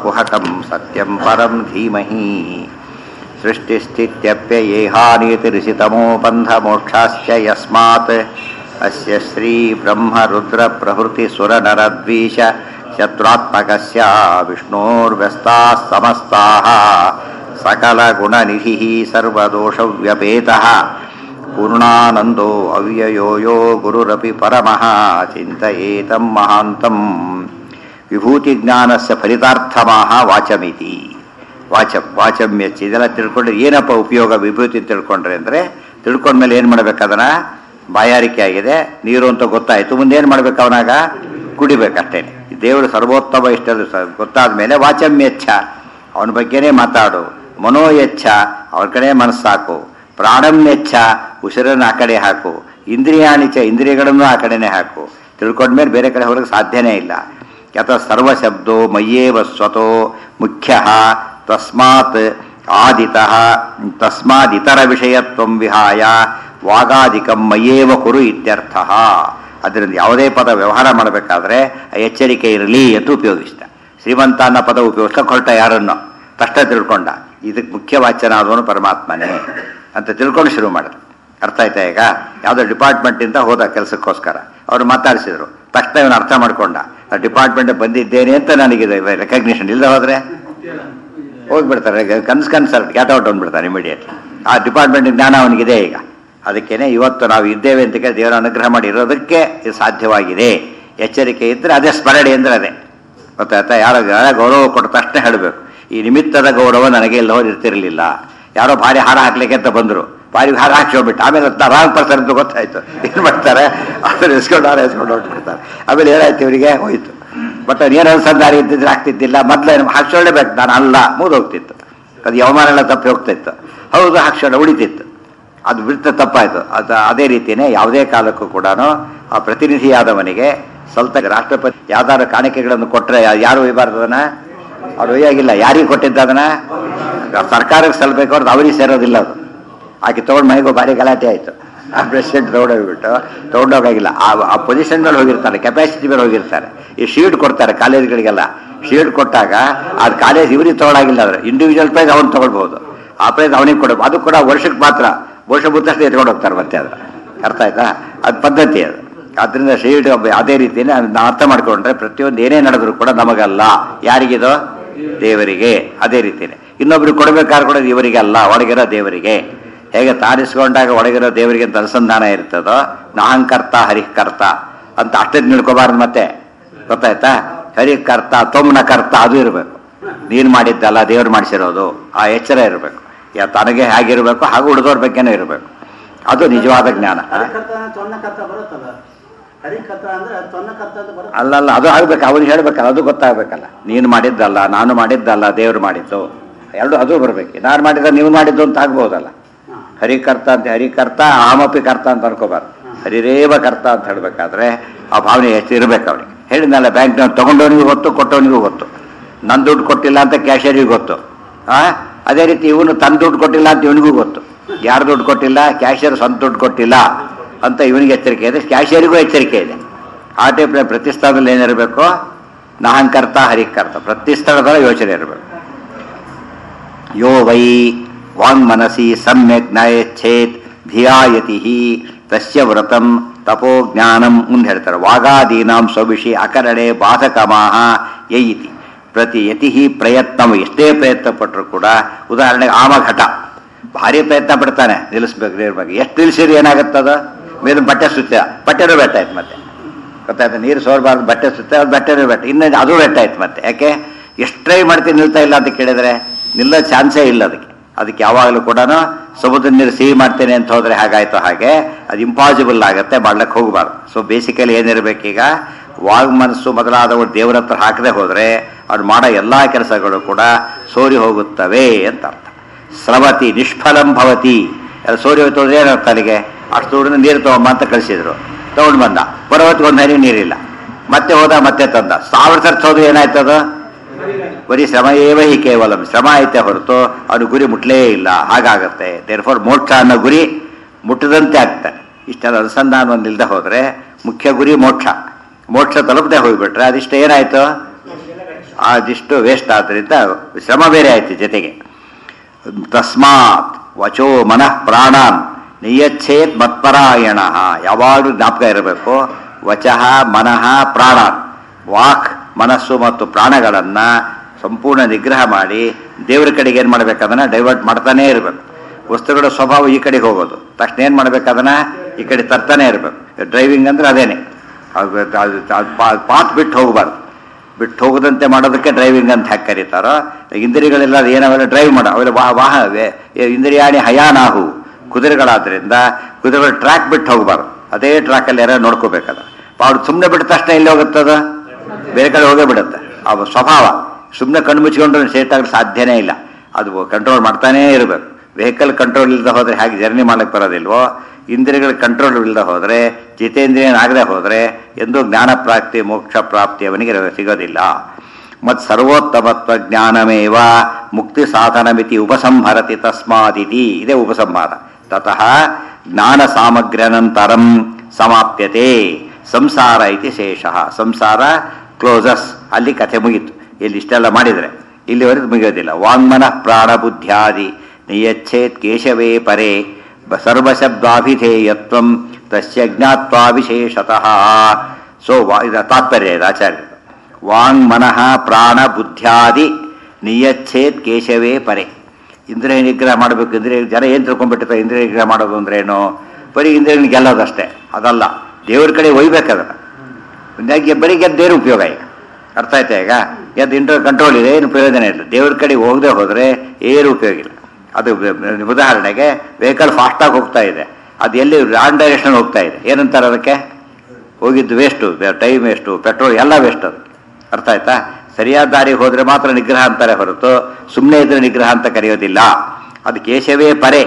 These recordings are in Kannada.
ಕುಹಕಂ ಸತ್ಯಂ ಪರಂ ಧೀಮಹಿ ಸೃಷ್ಟಿಸ್ಥಿತ್ಯಪ್ಯಯೇಹಾನಿತಿರಿಸಿತಮೋ ಬಂಧಮೋಕ್ಷಾಶ್ಚ ಯಸ್ಮಾತ್ ಅಸ್ಯ ಶ್ರೀ ಬ್ರಹ್ಮ ರುದ್ರ ಪ್ರಭೃತಿ ಸುರನರದ್ವೀಶ ಶತ್ರುತ್ಮಕಸ್ಯ ವಿಷ್ಣೋರ್ವ್ಯಸ್ತಾಃ ಸಮಸ್ತಾಃ सकलगुणनिधिः सर्वदोषव्यपेतः पूर्णानन्दो अव्ययो यो गुरुरपि परमः चिन्तयेतं महान्तम् ವಿಭೂತಿಜ್ಞಾನಸ್ಯ ಫಲಿತಾರ್ಥಮಾಹ ವಾಚಮಿತಿ ವಾಚಂ ವಾಚಂ ಎಚ್ಚ ಇದೆಲ್ಲ ತಿಳ್ಕೊಂಡ್ರೆ ಏನಪ್ಪ ಉಪಯೋಗ ವಿಭೂತಿ ತಿಳ್ಕೊಂಡ್ರೆ ಅಂದರೆ ತಿಳ್ಕೊಂಡ್ಮೇಲೆ ಏನು ಮಾಡ್ಬೇಕು ಅದನ್ನ ಬಾಯಾರಿಕೆ ಆಗಿದೆ ನೀರು ಅಂತ ಗೊತ್ತಾಯಿತು ಮುಂದೆ ಏನು ಮಾಡ್ಬೇಕು ಅವನಾಗ ಕುಡಿಬೇಕಷ್ಟೇ ದೇವರು ಸರ್ವೋತ್ತಮ ಇಷ್ಟದು ಸ ಗೊತ್ತಾದ ಮೇಲೆ ವಾಚಂ ಎಚ್ಚ ಅವನ ಬಗ್ಗೆನೇ ಮಾತಾಡು ಮನೋಯಚ್ಛ ಅವ್ರ ಕಡೆ ಮನಸ್ಸಾಕು ಪ್ರಾಣಂ ಎಚ್ಚ ಉಸಿರನ್ನು ಆ ಕಡೆ ಹಾಕು ಇಂದ್ರಿಯಾಣಿಚ ಇಂದ್ರಿಯಗಳನ್ನು ಆ ಕಡೆನೇ ಹಾಕು ತಿಳ್ಕೊಂಡ್ಮೇಲೆ ಬೇರೆ ಕಡೆ ಹೋಗಕ್ಕೆ ಸಾಧ್ಯನೇ ಇಲ್ಲ ಯತ ಸರ್ವಶಬ್ದೋ ಮಯ್ಯೇವ ಸ್ವತೋ ಮುಖ್ಯ ತಸ್ಮಾತ್ ಆದಿತ ತಸ್ಮಾದಿತರ ವಿಷಯತ್ವಂ ವಿಹಾಯ ವಾಗಾದಿಕಂ ಮಯ್ಯೇವ ಕುರು ಇತ್ಯರ್ಥ ಅದರಿಂದ ಯಾವುದೇ ಪದ ವ್ಯವಹಾರ ಮಾಡಬೇಕಾದ್ರೆ ಎಚ್ಚರಿಕೆ ಇರಲಿ ಎಂದು ಉಪಯೋಗಿಸಿದ ಶ್ರೀಮಂತ ಅನ್ನೋ ಪದ ಉಪಯೋಗಿಸ್ತಾ ಹೊರಟ ಯಾರನ್ನು ತಷ್ಟ ತಿಳ್ಕೊಂಡ ಇದಕ್ಕೆ ಮುಖ್ಯ ವಾಚನಾದವನು ಪರಮಾತ್ಮನೇ ಅಂತ ತಿಳ್ಕೊಂಡು ಶುರು ಮಾಡಿದ್ರು ಅರ್ಥ ಆಯ್ತಾ ಈಗ ಯಾವುದೋ ಡಿಪಾರ್ಟ್ಮೆಂಟಿಂದ ಹೋದ ಕೆಲಸಕ್ಕೋಸ್ಕರ ಅವರು ಮಾತಾಡಿಸಿದ್ರು ತಕ್ಷಣ ಇವನು ಅರ್ಥ ಮಾಡ್ಕೊಂಡ ಆ ಡಿಪಾರ್ಟ್ಮೆಂಟ್ ಬಂದಿದ್ದೇನೆ ಅಂತ ನನಗಿದೆ ರೆಕಗ್ನಿಷನ್ ಇಲ್ಲದೆ ಹೋದ್ರೆ ಹೋಗ್ಬಿಡ್ತಾರೆ ಕನ್ಸ್ ಕನ್ಸಲ್ಟ್ ಗ್ಯಾಟ್ ಔಟ್ ಅಂದ್ಬಿಡ್ತಾರೆ ಇಮಿಡಿಯೇಟ್ಲಿ ಆ ಡಿಪಾರ್ಟ್ಮೆಂಟ್ ಜ್ಞಾನ ಅವನಿಗಿದೆ ಈಗ ಅದಕ್ಕೇನೆ ಇವತ್ತು ನಾವು ಇದ್ದೇವೆ ಅಂತ ಕೇಳಿ ದೇವರ ಅನುಗ್ರಹ ಮಾಡಿ ಇರೋದಕ್ಕೆ ಇದು ಸಾಧ್ಯವಾಗಿದೆ ಎಚ್ಚರಿಕೆ ಇದ್ದರೆ ಅದೇ ಸ್ಮರಣೆ ಅಂದರೆ ಅದೇ ಗೊತ್ತಾಯ್ತಾ ಯಾರೋ ಯಾರೋ ಗೌರವ ಕೊಟ್ಟ ತಕ್ಷಣ ಹೇಳಬೇಕು ಈ ನಿಮಿತ್ತದ ಗೌರವ ನನಗೆ ಇಲ್ಲ ಹೋಗಿ ಇರ್ತಿರಲಿಲ್ಲ ಯಾರೋ ಭಾರಿ ಹಾರ ಹಾಕ್ಲಿಕ್ಕೆ ಅಂತ ಬಂದರು ಭಾರಿ ಹಾರ ಹಾಕ್ಸೋಗ್ಬಿಟ್ಟು ಆಮೇಲೆ ರಾಂಗ್ ಪರ್ಸನ್ ಅಂತ ಗೊತ್ತಾಯ್ತು ಏನು ಮಾಡ್ತಾರೆ ಅದನ್ನು ಎಸ್ಕೊಂಡು ಹಾರ ಎಸ್ಕೊಂಡು ಹೊರಟ್ಬಿಡ್ತಾರೆ ಆಮೇಲೆ ಏನಾಯ್ತು ಇವರಿಗೆ ಹೋಯ್ತು ಬಟ್ ಏನು ಅನ್ಸಂದಾರಿ ಇದ್ದಿದ್ರೆ ಆಗ್ತಿದ್ದಿಲ್ಲ ಮೊದಲು ಹಾಕ್ಸೊಳ್ಳೇಬೇಕು ನಾನು ಅಲ್ಲ ಮುಗಿದೋಗ್ತಿತ್ತು ಅದು ಅವಮಾನ ಎಲ್ಲ ತಪ್ಪಿ ಹೋಗ್ತಿತ್ತು ಹೌದು ಹಾಕ್ಸೋಣ ಉಳಿತಿತ್ತು ಅದು ಬಿಡ್ತ ತಪ್ಪಾಯಿತು ಅದು ಅದೇ ರೀತಿಯೇ ಯಾವುದೇ ಕಾಲಕ್ಕೂ ಕೂಡ ಆ ಪ್ರತಿನಿಧಿಯಾದವನಿಗೆ ಸ್ವಲ್ಪ ರಾಷ್ಟ್ರಪತಿ ಯಾವ್ದಾದ್ರು ಕಾಣಿಕೆಗಳನ್ನು ಕೊಟ್ಟರೆ ಯಾರು ಒಯ್ಯಬಾರ್ದು ಅದನ್ನ ಅವ್ರು ಒಯ್ಯಾಗಿಲ್ಲ ಯಾರಿಗೆ ಕೊಟ್ಟಿದ್ದ ಅದನ್ನ ಸರ್ಕಾರಕ್ಕೆ ಸಲ್ಲಬೇಕು ಅವ್ರದ್ದು ಅವರಿಗೆ ಸೇರೋದಿಲ್ಲ ಅದು ಆಕೆ ತೊಗೊಂಡು ಮನೆಗೂ ಭಾರಿ ಗಲಾಟೆ ಆಯಿತು ಆ ಪ್ರೆಸಿಡೆಂಟ್ ತೊಗೊಂಡೋಗ್ಬಿಟ್ಟು ತೊಗೊಂಡೋಗಾಗಿಲ್ಲ ಆ ಆ ಪೊಸಿಷನ್ ಮೇಲೆ ಹೋಗಿರ್ತಾರೆ ಕೆಪಾಸಿಟಿ ಮೇಲೆ ಹೋಗಿರ್ತಾರೆ ಈ ಶೀಲ್ಡ್ ಕೊಡ್ತಾರೆ ಕಾಲೇಜ್ಗಳಿಗೆಲ್ಲ ಶೀಲ್ಡ್ ಕೊಟ್ಟಾಗ ಅದು ಕಾಲೇಜ್ ಇವ್ರಿಗೆ ತೊಗೊಳಾಗಿಲ್ಲ ಆದರೆ ಇಂಡಿವಿಜುವಲ್ ಪ್ರೈಸ್ ಅವ್ನು ತೊಗೊಳ್ಬೋದು ಆ ಪ್ರೈಸ್ ಅವನಿಗೆ ಕೊಡಬೇಕು ಅದು ಕೂಡ ವರ್ಷಕ್ಕೆ ಮಾತ್ರ ವರ್ಷ ಮುತ್ತಷ್ಟು ಎತ್ಕೊಂಡು ಹೋಗ್ತಾರೆ ಮತ್ತೆ ಅದು ಅರ್ಥ ಆಯ್ತಾ ಅದು ಪದ್ಧತಿ ಅದು ಅದರಿಂದ ಶೀಲ್ಡ್ ಅದೇ ರೀತಿಯೇ ನಾವು ಅರ್ಥ ಮಾಡ್ಕೊಂಡ್ರೆ ಪ್ರತಿಯೊಂದು ಏನೇ ನಡೆದ್ರು ಕೂಡ ನಮಗಲ್ಲ ಯಾರಿಗಿದೋ ದೇವರಿಗೆ ಅದೇ ರೀತಿಯೇ ಇನ್ನೊಬ್ರಿಗೆ ಕೊಡಬೇಕಾದ್ರೆ ಕೂಡ ಇವರಿಗೆ ಅಲ್ಲ ಒಳಗಿರೋ ದೇವರಿಗೆ ಹೇಗೆ ತಾರಿಸ್ಕೊಂಡಾಗ ಒಳಗಿರೋ ದೇವರಿಗೆ ಅಂತ ಅನುಸಂಧಾನ ಇರ್ತದೋ ನಾಹಂಕರ್ತ ಹರಿಕರ್ತ ಅಂತ ಅಷ್ಟೇ ನಿಡ್ಕೋಬಾರ್ದು ಮತ್ತೆ ಗೊತ್ತಾಯ್ತಾ ಹರಿಕರ್ತ ತೊಮ್ನ ಕರ್ತ ಅದು ಇರಬೇಕು ನೀನು ಮಾಡಿದ್ದಲ್ಲ ದೇವ್ರು ಮಾಡಿಸಿರೋದು ಆ ಎಚ್ಚರ ಇರಬೇಕು ಯಾ ತನಗೆ ಹೇಗಿರಬೇಕು ಹಾಗೂ ಉಳಿದೋರ್ ಬಗ್ಗೆನೂ ಇರಬೇಕು ಅದು ನಿಜವಾದ ಜ್ಞಾನ ಹರಿಕರ್ತ ತೊನ್ನಕರ್ತ ಬರುತ್ತಲ್ಲ ಹರಿಕರ್ತ ಅಂದ್ರೆ ತೊನ್ನಕರ್ತ ಅಂತ ಬರುತ್ತೆ ಅಲ್ಲಲ್ಲ ಅದು ಆಗ್ಬೇಕು ಅವ್ರಿಗೆ ಹೇಳ್ಬೇಕಲ್ಲ ಅದು ಗೊತ್ತಾಗ್ಬೇಕಲ್ಲ ನೀನು ಮಾಡಿದ್ದಲ್ಲ ನಾನು ಮಾಡಿದ್ದಲ್ಲ ದೇವ್ರು ಮಾಡಿದ್ದು ಎರಡು ಅದು ಬರ್ಬೇಕು ನಾನು ಮಾಡಿದ ನೀವು ಮಾಡಿದ್ದು ಅಂತ ಆಗ್ಬೋದಲ್ಲ ಹಾ. ಹರಿಕರ್ತ ಅಂತ ಹರಿಕರ್ತ ಆಮಪಿ ಕರ್ತ ಅಂತ ಅನ್ಕೋಬಾರ್ದು ಹರಿರೇವ ಕರ್ತ ಅಂತ ಹೇಳ್ಬೇಕಾದ್ರೆ ಆ ಭಾವನೆ ಎಷ್ಟು ಇರಬೇಕು ಅವ್ರಿಗೆ ಹೇಳಿದ್ನಲ್ಲ ಬ್ಯಾಂಕ್ನವ್ರು ತಗೊಂಡವನಿಗೂ ಗೊತ್ತು ಕೊಟ್ಟವನಿಗೂ ಗೊತ್ತು ನನ್ನ ದುಡ್ಡು ಕೊಟ್ಟಿಲ್ಲ ಅಂತ ಕ್ಯಾಶಿಯರಿಗೂ ಗೊತ್ತು ಆ ಅದೇ ರೀತಿ ಇವನು ತನ್ನ ದುಡ್ಡು ಕೊಟ್ಟಿಲ್ಲ ಅಂತ ಇವನಿಗೂ ಗೊತ್ತು ಯಾರು ದುಡ್ಡು ಕೊಟ್ಟಿಲ್ಲ ಕ್ಯಾಶಿಯರ್ ಸ್ವಂತ ದುಡ್ಡು ಕೊಟ್ಟಿಲ್ಲ ಅಂತ ಇವನಿಗೆ ಎಚ್ಚರಿಕೆ ಇದೆ ಕ್ಯಾಶಿಯರಿಗೂ ಎಚ್ಚರಿಕೆ ಇದೆ ಆ ಟೈಪ್ ಪ್ರತಿ ಸ್ಥಳದಲ್ಲಿ ಏನಿರಬೇಕು ನಾಹಂಕರ್ತ ಹರಿಕರ್ತ ಪ್ರತಿ ಸ್ಥಳದಲ್ಲಿ ಯೋಚನೆ ಇರಬೇಕು ಯೋ ವೈ ವಾಂಗ್ ಮನಸಿ ಸಮ್ಯಕ್ ನಯಚ್ಛೇತ್ ಧಿಯಾಯತಿ ತಸ್ಯ ವ್ರತಂ ತಪೋ ಜ್ಞಾನಂ ಮುಂದೆ ಹೇಳ್ತಾರೆ ವಾಗಾದೀನಾಂ ಸ್ವವಿಷಿ ಅಕರಣೆ ಬಾಧಕಮಾಹ ಯಯಿತಿ ಪ್ರತಿ ಯತಿ ಪ್ರಯತ್ನ ಎಷ್ಟೇ ಪ್ರಯತ್ನ ಪಟ್ಟರು ಕೂಡ ಉದಾಹರಣೆಗೆ ಆಮಘಟ ಭಾರಿ ಪ್ರಯತ್ನ ಪಡ್ತಾನೆ ನಿಲ್ಲಿಸ್ಬೇಕು ನೀರ್ ಬಗ್ಗೆ ಎಷ್ಟು ನಿಲ್ಸಿರಿ ಏನಾಗುತ್ತದ ಮೇಲೆ ಬಟ್ಟೆ ಸುತ್ತ ಬಟ್ಟೆನೂ ಬೆಟ್ಟಾಯ್ತು ಮತ್ತೆ ಗೊತ್ತಾಯ್ತು ನೀರು ಸೋರ್ಬಾರ್ದು ಬಟ್ಟೆ ಸುತ್ತ ಅದು ಬಟ್ಟೆನೂ ಬೆಟ್ಟ ಇನ್ನು ಅದು ಬೆಟ್ಟಾಯ್ತು ಮತ್ತೆ ಯಾಕೆ ಎಷ್ಟು ಟ್ರೈ ಮಾಡ್ತೀನಿ ನಿಲ್ತಾ ಇಲ್ಲ ಅಂತ ಕೇಳಿದ್ರೆ ನಿಲ್ಲೋ ಚಾನ್ಸೇ ಇಲ್ಲ ಅದಕ್ಕೆ ಅದಕ್ಕೆ ಯಾವಾಗಲೂ ಕೂಡ ಸಮುದ್ರ ನೀರು ಸಿಹಿ ಮಾಡ್ತೇನೆ ಅಂತ ಹೋದ್ರೆ ಹಾಗಾಯ್ತು ಹಾಗೆ ಅದು ಇಂಪಾಸಿಬಲ್ ಆಗುತ್ತೆ ಮಾಡ್ಲಿಕ್ಕೆ ಹೋಗಬಾರ್ದು ಸೊ ಬೇಸಿಕಲಿ ಏನಿರಬೇಕೀಗ ವಾಗ್ ಮನಸ್ಸು ಮೊದಲಾದವು ದೇವರ ಹತ್ರ ಹಾಕದೆ ಹೋದ್ರೆ ಅವ್ರು ಮಾಡೋ ಎಲ್ಲಾ ಕೆಲಸಗಳು ಕೂಡ ಸೋರಿ ಹೋಗುತ್ತವೆ ಅಂತ ಅರ್ಥ ಸ್ರವತಿ ನಿಷ್ಫಲಂ ಭವತಿ ಎಲ್ಲ ಸೋರಿ ಹೋಯ್ತು ಅಂದ್ರೆ ಏನರ್ಥ ಅಲ್ಲಿಗೆ ಅಷ್ಟು ದೂರದಿಂದ ನೀರು ತಗೊಂಬ ಅಂತ ಕಳಿಸಿದ್ರು ತಗೊಂಡು ಬಂದ ಬರೋವತ್ತಿಗೆ ಒಂದು ಹನಿ ನೀರಿಲ್ಲ ಮತ್ತೆ ಹೋದ ಮತ್ತೆ ತಂದ ಸಾವಿರ ಸರ್ತಿ ಹೋದ್ರೆ ಏನಾಯ್ತದ ಬರೀ ಶ್ರಮ ಏವ ಹಿ ಕೇವಲ ಶ್ರಮ ಐತೆ ಹೊರತು ಅವನು ಗುರಿ ಮುಟ್ಲೇ ಇಲ್ಲ ಹಾಗಾಗತ್ತೆ ದೇರ್ಫೋರ್ ಮೋಕ್ಷ ಅನ್ನೋ ಗುರಿ ಮುಟ್ಟದಂತೆ ಆಗ್ತಾನೆ ಇಷ್ಟೆಲ್ಲ ಅನುಸಂಧಾನ ಒಂದಿಲ್ಲದೆ ಹೋದ್ರೆ ಮುಖ್ಯ ಗುರಿ ಮೋಕ್ಷ ಮೋಕ್ಷ ತಲುಪದೆ ಹೋಗ್ಬಿಟ್ರೆ ಅದಿಷ್ಟ ಏನಾಯ್ತು ಅದಿಷ್ಟು ವೇಸ್ಟ್ ಆದ್ದರಿಂದ ಶ್ರಮ ಬೇರೆ ಆಯ್ತು ಜೊತೆಗೆ ತಸ್ಮಾತ್ ವಚೋ ಮನಃ ಪ್ರಾಣಾನ್ ನಿಯಚ್ಛೇತ್ ಮತ್ಪರಾಯಣ ಯಾವಾಗಲೂ ಜ್ಞಾಪಕ ಇರಬೇಕು ವಚಃ ಮನಃ ಪ್ರಾಣಾನ್ ವಾಕ್ ಮನಸ್ಸು ಮತ್ತು ಪ್ರಾಣಗಳನ್ನ ಸಂಪೂರ್ಣ ನಿಗ್ರಹ ಮಾಡಿ ದೇವರ ಕಡೆಗೆ ಏನು ಮಾಡ್ಬೇಕು ಅದನ್ನ ಡೈವರ್ಟ್ ಮಾಡ್ತಾನೇ ಇರಬೇಕು ವಸ್ತುಗಳ ಸ್ವಭಾವ ಈ ಕಡೆಗೆ ಹೋಗೋದು ತಕ್ಷಣ ಏನು ಮಾಡ್ಬೇಕು ಅದನ್ನ ಈ ಕಡೆ ತರ್ತಾನೆ ಇರಬೇಕು ಡ್ರೈವಿಂಗ್ ಅಂದ್ರೆ ಅದೇನೆ ಪಾತ್ ಬಿಟ್ಟು ಹೋಗಬಾರ್ದು ಬಿಟ್ಟು ಹೋಗದಂತೆ ಮಾಡೋದಕ್ಕೆ ಡ್ರೈವಿಂಗ್ ಅಂತ ಹಾಕಿ ಕರೀತಾರೋ ಇಂದ್ರಿಯಗಳೆಲ್ಲ ಏನವೆಲ್ಲ ಡ್ರೈವ್ ಮಾಡೋ ಅವೆಲ್ಲ ವಾಹ ವಾಹ ಇಂದ್ರಿಯಾಣಿ ಹಯಾನಾಹು ಕುದುರೆಗಳಾದ್ರಿಂದ ಕುದುರೆಗಳು ಟ್ರ್ಯಾಕ್ ಬಿಟ್ಟು ಹೋಗಬಾರ್ದು ಅದೇ ಟ್ರ್ಯಾಕಲ್ಲಿ ಯಾರೋ ನೋಡ್ಕೋಬೇಕದ ಅವ್ರು ಸುಮ್ಮನೆ ಬಿಟ್ಟ ತಕ್ಷಣ ಎಲ್ಲಿ ಹೋಗುತ್ತದ ಬೇರೆ ಕಡೆ ಹೋಗೇ ಬಿಡುತ್ತೆ ಅವ ಸ್ವಭಾವ ಸುಮ್ಮನೆ ಕಣ್ಣು ಮುಚ್ಕೊಂಡು ಸೇಟ್ ಆಗಲು ಸಾಧ್ಯನೇ ಇಲ್ಲ ಅದು ಕಂಟ್ರೋಲ್ ಮಾಡ್ತಾನೇ ಇರಬೇಕು ವೆಹಿಕಲ್ ಕಂಟ್ರೋಲ್ ಇಲ್ಲದೆ ಹೋದ್ರೆ ಹೇಗೆ ಜರ್ನಿ ಮಾಡಕ್ಕೆ ಬರೋದಿಲ್ವೋ ಇಂದ್ರಿಯಗಳ ಕಂಟ್ರೋಲ್ ಇಲ್ಲದೆ ಹೋದರೆ ಜಿತೇಂದ್ರಿಯನಾಗದೆ ಹೋದರೆ ಎಂದೂ ಜ್ಞಾನ ಪ್ರಾಪ್ತಿ ಮೋಕ್ಷ ಪ್ರಾಪ್ತಿ ಅವನಿಗೆ ಸಿಗೋದಿಲ್ಲ ಮತ್ ಸರ್ವೋತ್ತಮತ್ವ ಜ್ಞಾನಮೇವ ಮುಕ್ತಿ ಸಾಧನಮಿತಿ ಉಪಸಂಹರತಿ ತಸ್ಮಾದಿತಿ ಇದೇ ಉಪಸಂಹಾರ ತತಃ ಜ್ಞಾನ ಸಾಮಗ್ರ್ಯನಂತರಂ ಸಮಾಪ್ಯತೆ ಸಂಸಾರ ಇತಿ ಶೇಷ ಸಂಸಾರ ಕ್ಲೋಸಸ್ ಅಲ್ಲಿ ಕಥೆ ಮುಗೀತು ಇಲ್ಲಿ ಇಷ್ಟೆಲ್ಲ ಮಾಡಿದರೆ ಇಲ್ಲಿವರೆಗೂ ಮುಗಿಯೋದಿಲ್ಲ ವಾಂಗ್ಮನ ಪ್ರಾಣ ಬುದ್ಧ್ಯಾದಿ ನಿಯಚ್ಛೇತ್ ಕೇಶವೇ ಪರೇ ಬ- ಸರ್ವಶಬ್ದಾಭಿಧೇಯತ್ವ ತಸ್ಯ ಜ್ಞಾತ್ವಾ ವಿಶೇಷತಃ ಸೊ ವಾ ಇದು ತಾತ್ಪರ್ಯ ಇದು ಆಚಾರ್ಯರು ವಾಂಗ್ ಮನಃ ಪ್ರಾಣ ಬುದ್ಧ್ಯಾದಿ ನಿಯಚ್ಛೇತ್ ಕೇಶವೇ ಪರೆ ಇಂದ್ರಿಯ ನಿಗ್ರಹ ಮಾಡಬೇಕು ಇಂದ್ರಿಯ ಜನ ಏನು ತಿಳ್ಕೊಂಡ್ಬಿಟ್ಟಿರ್ತಾರೆ ಇಂದ್ರಿಯ ನಿಗ್ರಹ ಮಾಡೋದು ಅಂದ್ರೆ ಏನು ಬರೀ ಇಂದ್ರಿಯ ಗೆಲ್ಲೋದಷ್ಟೇ ಅದಲ್ಲ ದೇವ್ರ ಕಡೆ ಒಯ್ಬೇಕದನ್ನ ಹೀಗಾಗಿ ಬರೀ ಗೆದ್ದೇನು ಉಪಯೋಗ ಈಗ ಅರ್ಥ ಆಯ್ತಾ ಈಗ ಗೆದ್ದು ಇಂಟರ್ ಕಂಟ್ರೋಲ್ ಇದೆ ಏನು ಪ್ರಯೋಜನ ಇಲ್ಲ ದೇವ್ರ ಕಡೆ ಹೋಗದೆ ಹೋದರೆ ಏನು ಉಪಯೋಗ ಇಲ್ಲ ಅದು ಬ- ಬ- ಉದಾಹರಣೆಗೆ ವೆಹಿಕಲ್ ಫಾಸ್ಟಾಗಿ ಹೋಗ್ತಾ ಇದೆ ಅದು ಎಲ್ಲಿ ರಾಂಗ್ ಡೈರೆಕ್ಷನ್ ಹೋಗ್ತಾ ಇದೆ ಏನಂತಾರೆ ಅದಕ್ಕೆ ಹೋಗಿದ್ದು ವೇಸ್ಟು ಟೈಮ್ ವೇಸ್ಟು ಪೆಟ್ರೋಲ್ ಎಲ್ಲ ವೇಸ್ಟ್ ಅದು ಅರ್ಥ ಆಯ್ತಾ ಸರಿಯಾದ ದಾರಿಗೆ ಹೋದರೆ ಮಾತ್ರ ನಿಗ್ರಹ ಅಂತಾರೆ ಹೊರತು ಸುಮ್ಮನೆ ಇದ್ರೆ ನಿಗ್ರಹ ಅಂತ ಕರೆಯೋದಿಲ್ಲ ಅದು ಕೇಶವೇ ಪರೆ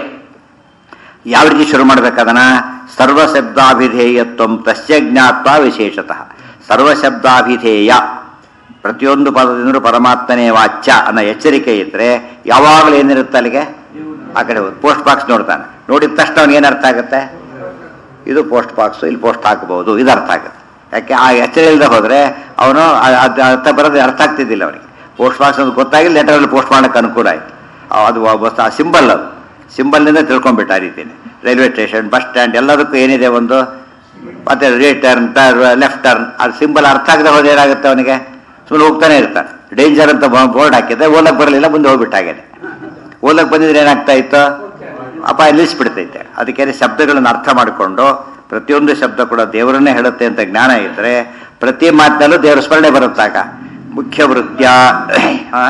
ಯಾವ ರೀತಿ ಶುರು ಮಾಡ್ಬೇಕದನ್ನ ಸರ್ವಶಬ್ದಾಭಿಧೇಯತ್ವ ತಸ್ಯ ಜ್ಞಾತ್ವ ವಿಶೇಷತಃ ಸರ್ವಶಬ್ದಾಭಿಧೇಯ ಪ್ರತಿಯೊಂದು ಪದದಿಂದಲೂ ಪರಮಾತ್ಮನೇ ವಾಚ್ಯ ಅನ್ನೋ ಎಚ್ಚರಿಕೆ ಇದ್ರೆ ಯಾವಾಗಲೂ ಏನಿರುತ್ತೆ ಅಲ್ಲಿಗೆ ಆ ಕಡೆ ಪೋಸ್ಟ್ ಬಾಕ್ಸ್ ನೋಡ್ತಾನೆ ನೋಡಿದ ತಕ್ಷಣ ಅವ್ನಿಗೆ ಏನು ಅರ್ಥ ಆಗುತ್ತೆ ಇದು ಪೋಸ್ಟ್ ಬಾಕ್ಸ್ ಇಲ್ಲಿ ಪೋಸ್ಟ್ ಹಾಕಬಹುದು ಇದು ಅರ್ಥ ಆಗುತ್ತೆ ಯಾಕೆ ಆ ಎಚ್ಚರ ಇಲ್ಲದೆ ಹೋದ್ರೆ ಅವನು ಆ- ಅದು ಅರ್ಥ ಬರೋದು ಅರ್ಥ ಆಗ್ತಿದ್ದಿಲ್ಲ ಅವನಿಗೆ ಪೋಸ್ಟ್ ಬಾಕ್ಸ್ ಅಂತ ಗೊತ್ತಾಗಿ ಲೆಟರಲ್ಲಿ ಪೋಸ್ಟ್ ಮಾಡೋಕೆ ಅನುಕೂಲ ಆಯ್ತು ಆ- ಅದು ಒಬ್ಬ ಆ ಸಿಂಬಲ್ ಅದು ಸಿಂಬಲ್ನಿಂದ ತಿಳ್ಕೊಂಡ್ಬಿಟ್ಟ ಆ ರೀತಿನೇ ರೈಲ್ವೆ ಸ್ಟೇಷನ್ ಬಸ್ ಸ್ಟ್ಯಾಂಡ್ ಎಲ್ಲದಕ್ಕೂ ಏನಿದೆ ಒಂದು ಮತ್ತೆ right turn turn left turn ಅದು ಸಿಂಬಲ್ ಅರ್ಥ ಆಗದೆ ಹೋದ್ರೆ ಏನಾಗುತ್ತೆ ಅವನಿಗೆ ಸುಮ್ಮನೆ ಹೋಗ್ತಾನೆ ಇರ್ತಾನೆ ಡೇಂಜರ್ ಅಂತ ಬೋರ್ಡ್ ಹಾಕಿದ್ರೆ ಓಲಕ್ಕೆ ಬರಲಿಲ್ಲ ಮುಂದೆ ಹೋಗ್ಬಿಟ್ಟಾಗೇನೆ ಓಲಕ್ಕೆ ಬಂದಿದ್ರೆ ಏನಾಗ್ತಾ ಇತ್ತು ಅಪಾಯ ನಿಲ್ಲಿಸ್ಬಿಡ್ತೈತೆ ಅದಕ್ಕೆ ಶಬ್ದಗಳನ್ನು ಅರ್ಥ ಮಾಡಿಕೊಂಡು ಪ್ರತಿಯೊಂದು ಶಬ್ದ ಕೂಡ ದೇವರನ್ನೇ ಹೇಳುತ್ತೆ ಅಂತ ಜ್ಞಾನ ಇದ್ರೆ ಪ್ರತಿ ಮಾತಿನಲ್ಲೂ ದೇವರ ಸ್ಮರಣೆ ಬರುತ್ತಾಗ ಮುಖ್ಯ ವೃತ್ಯ ಆ?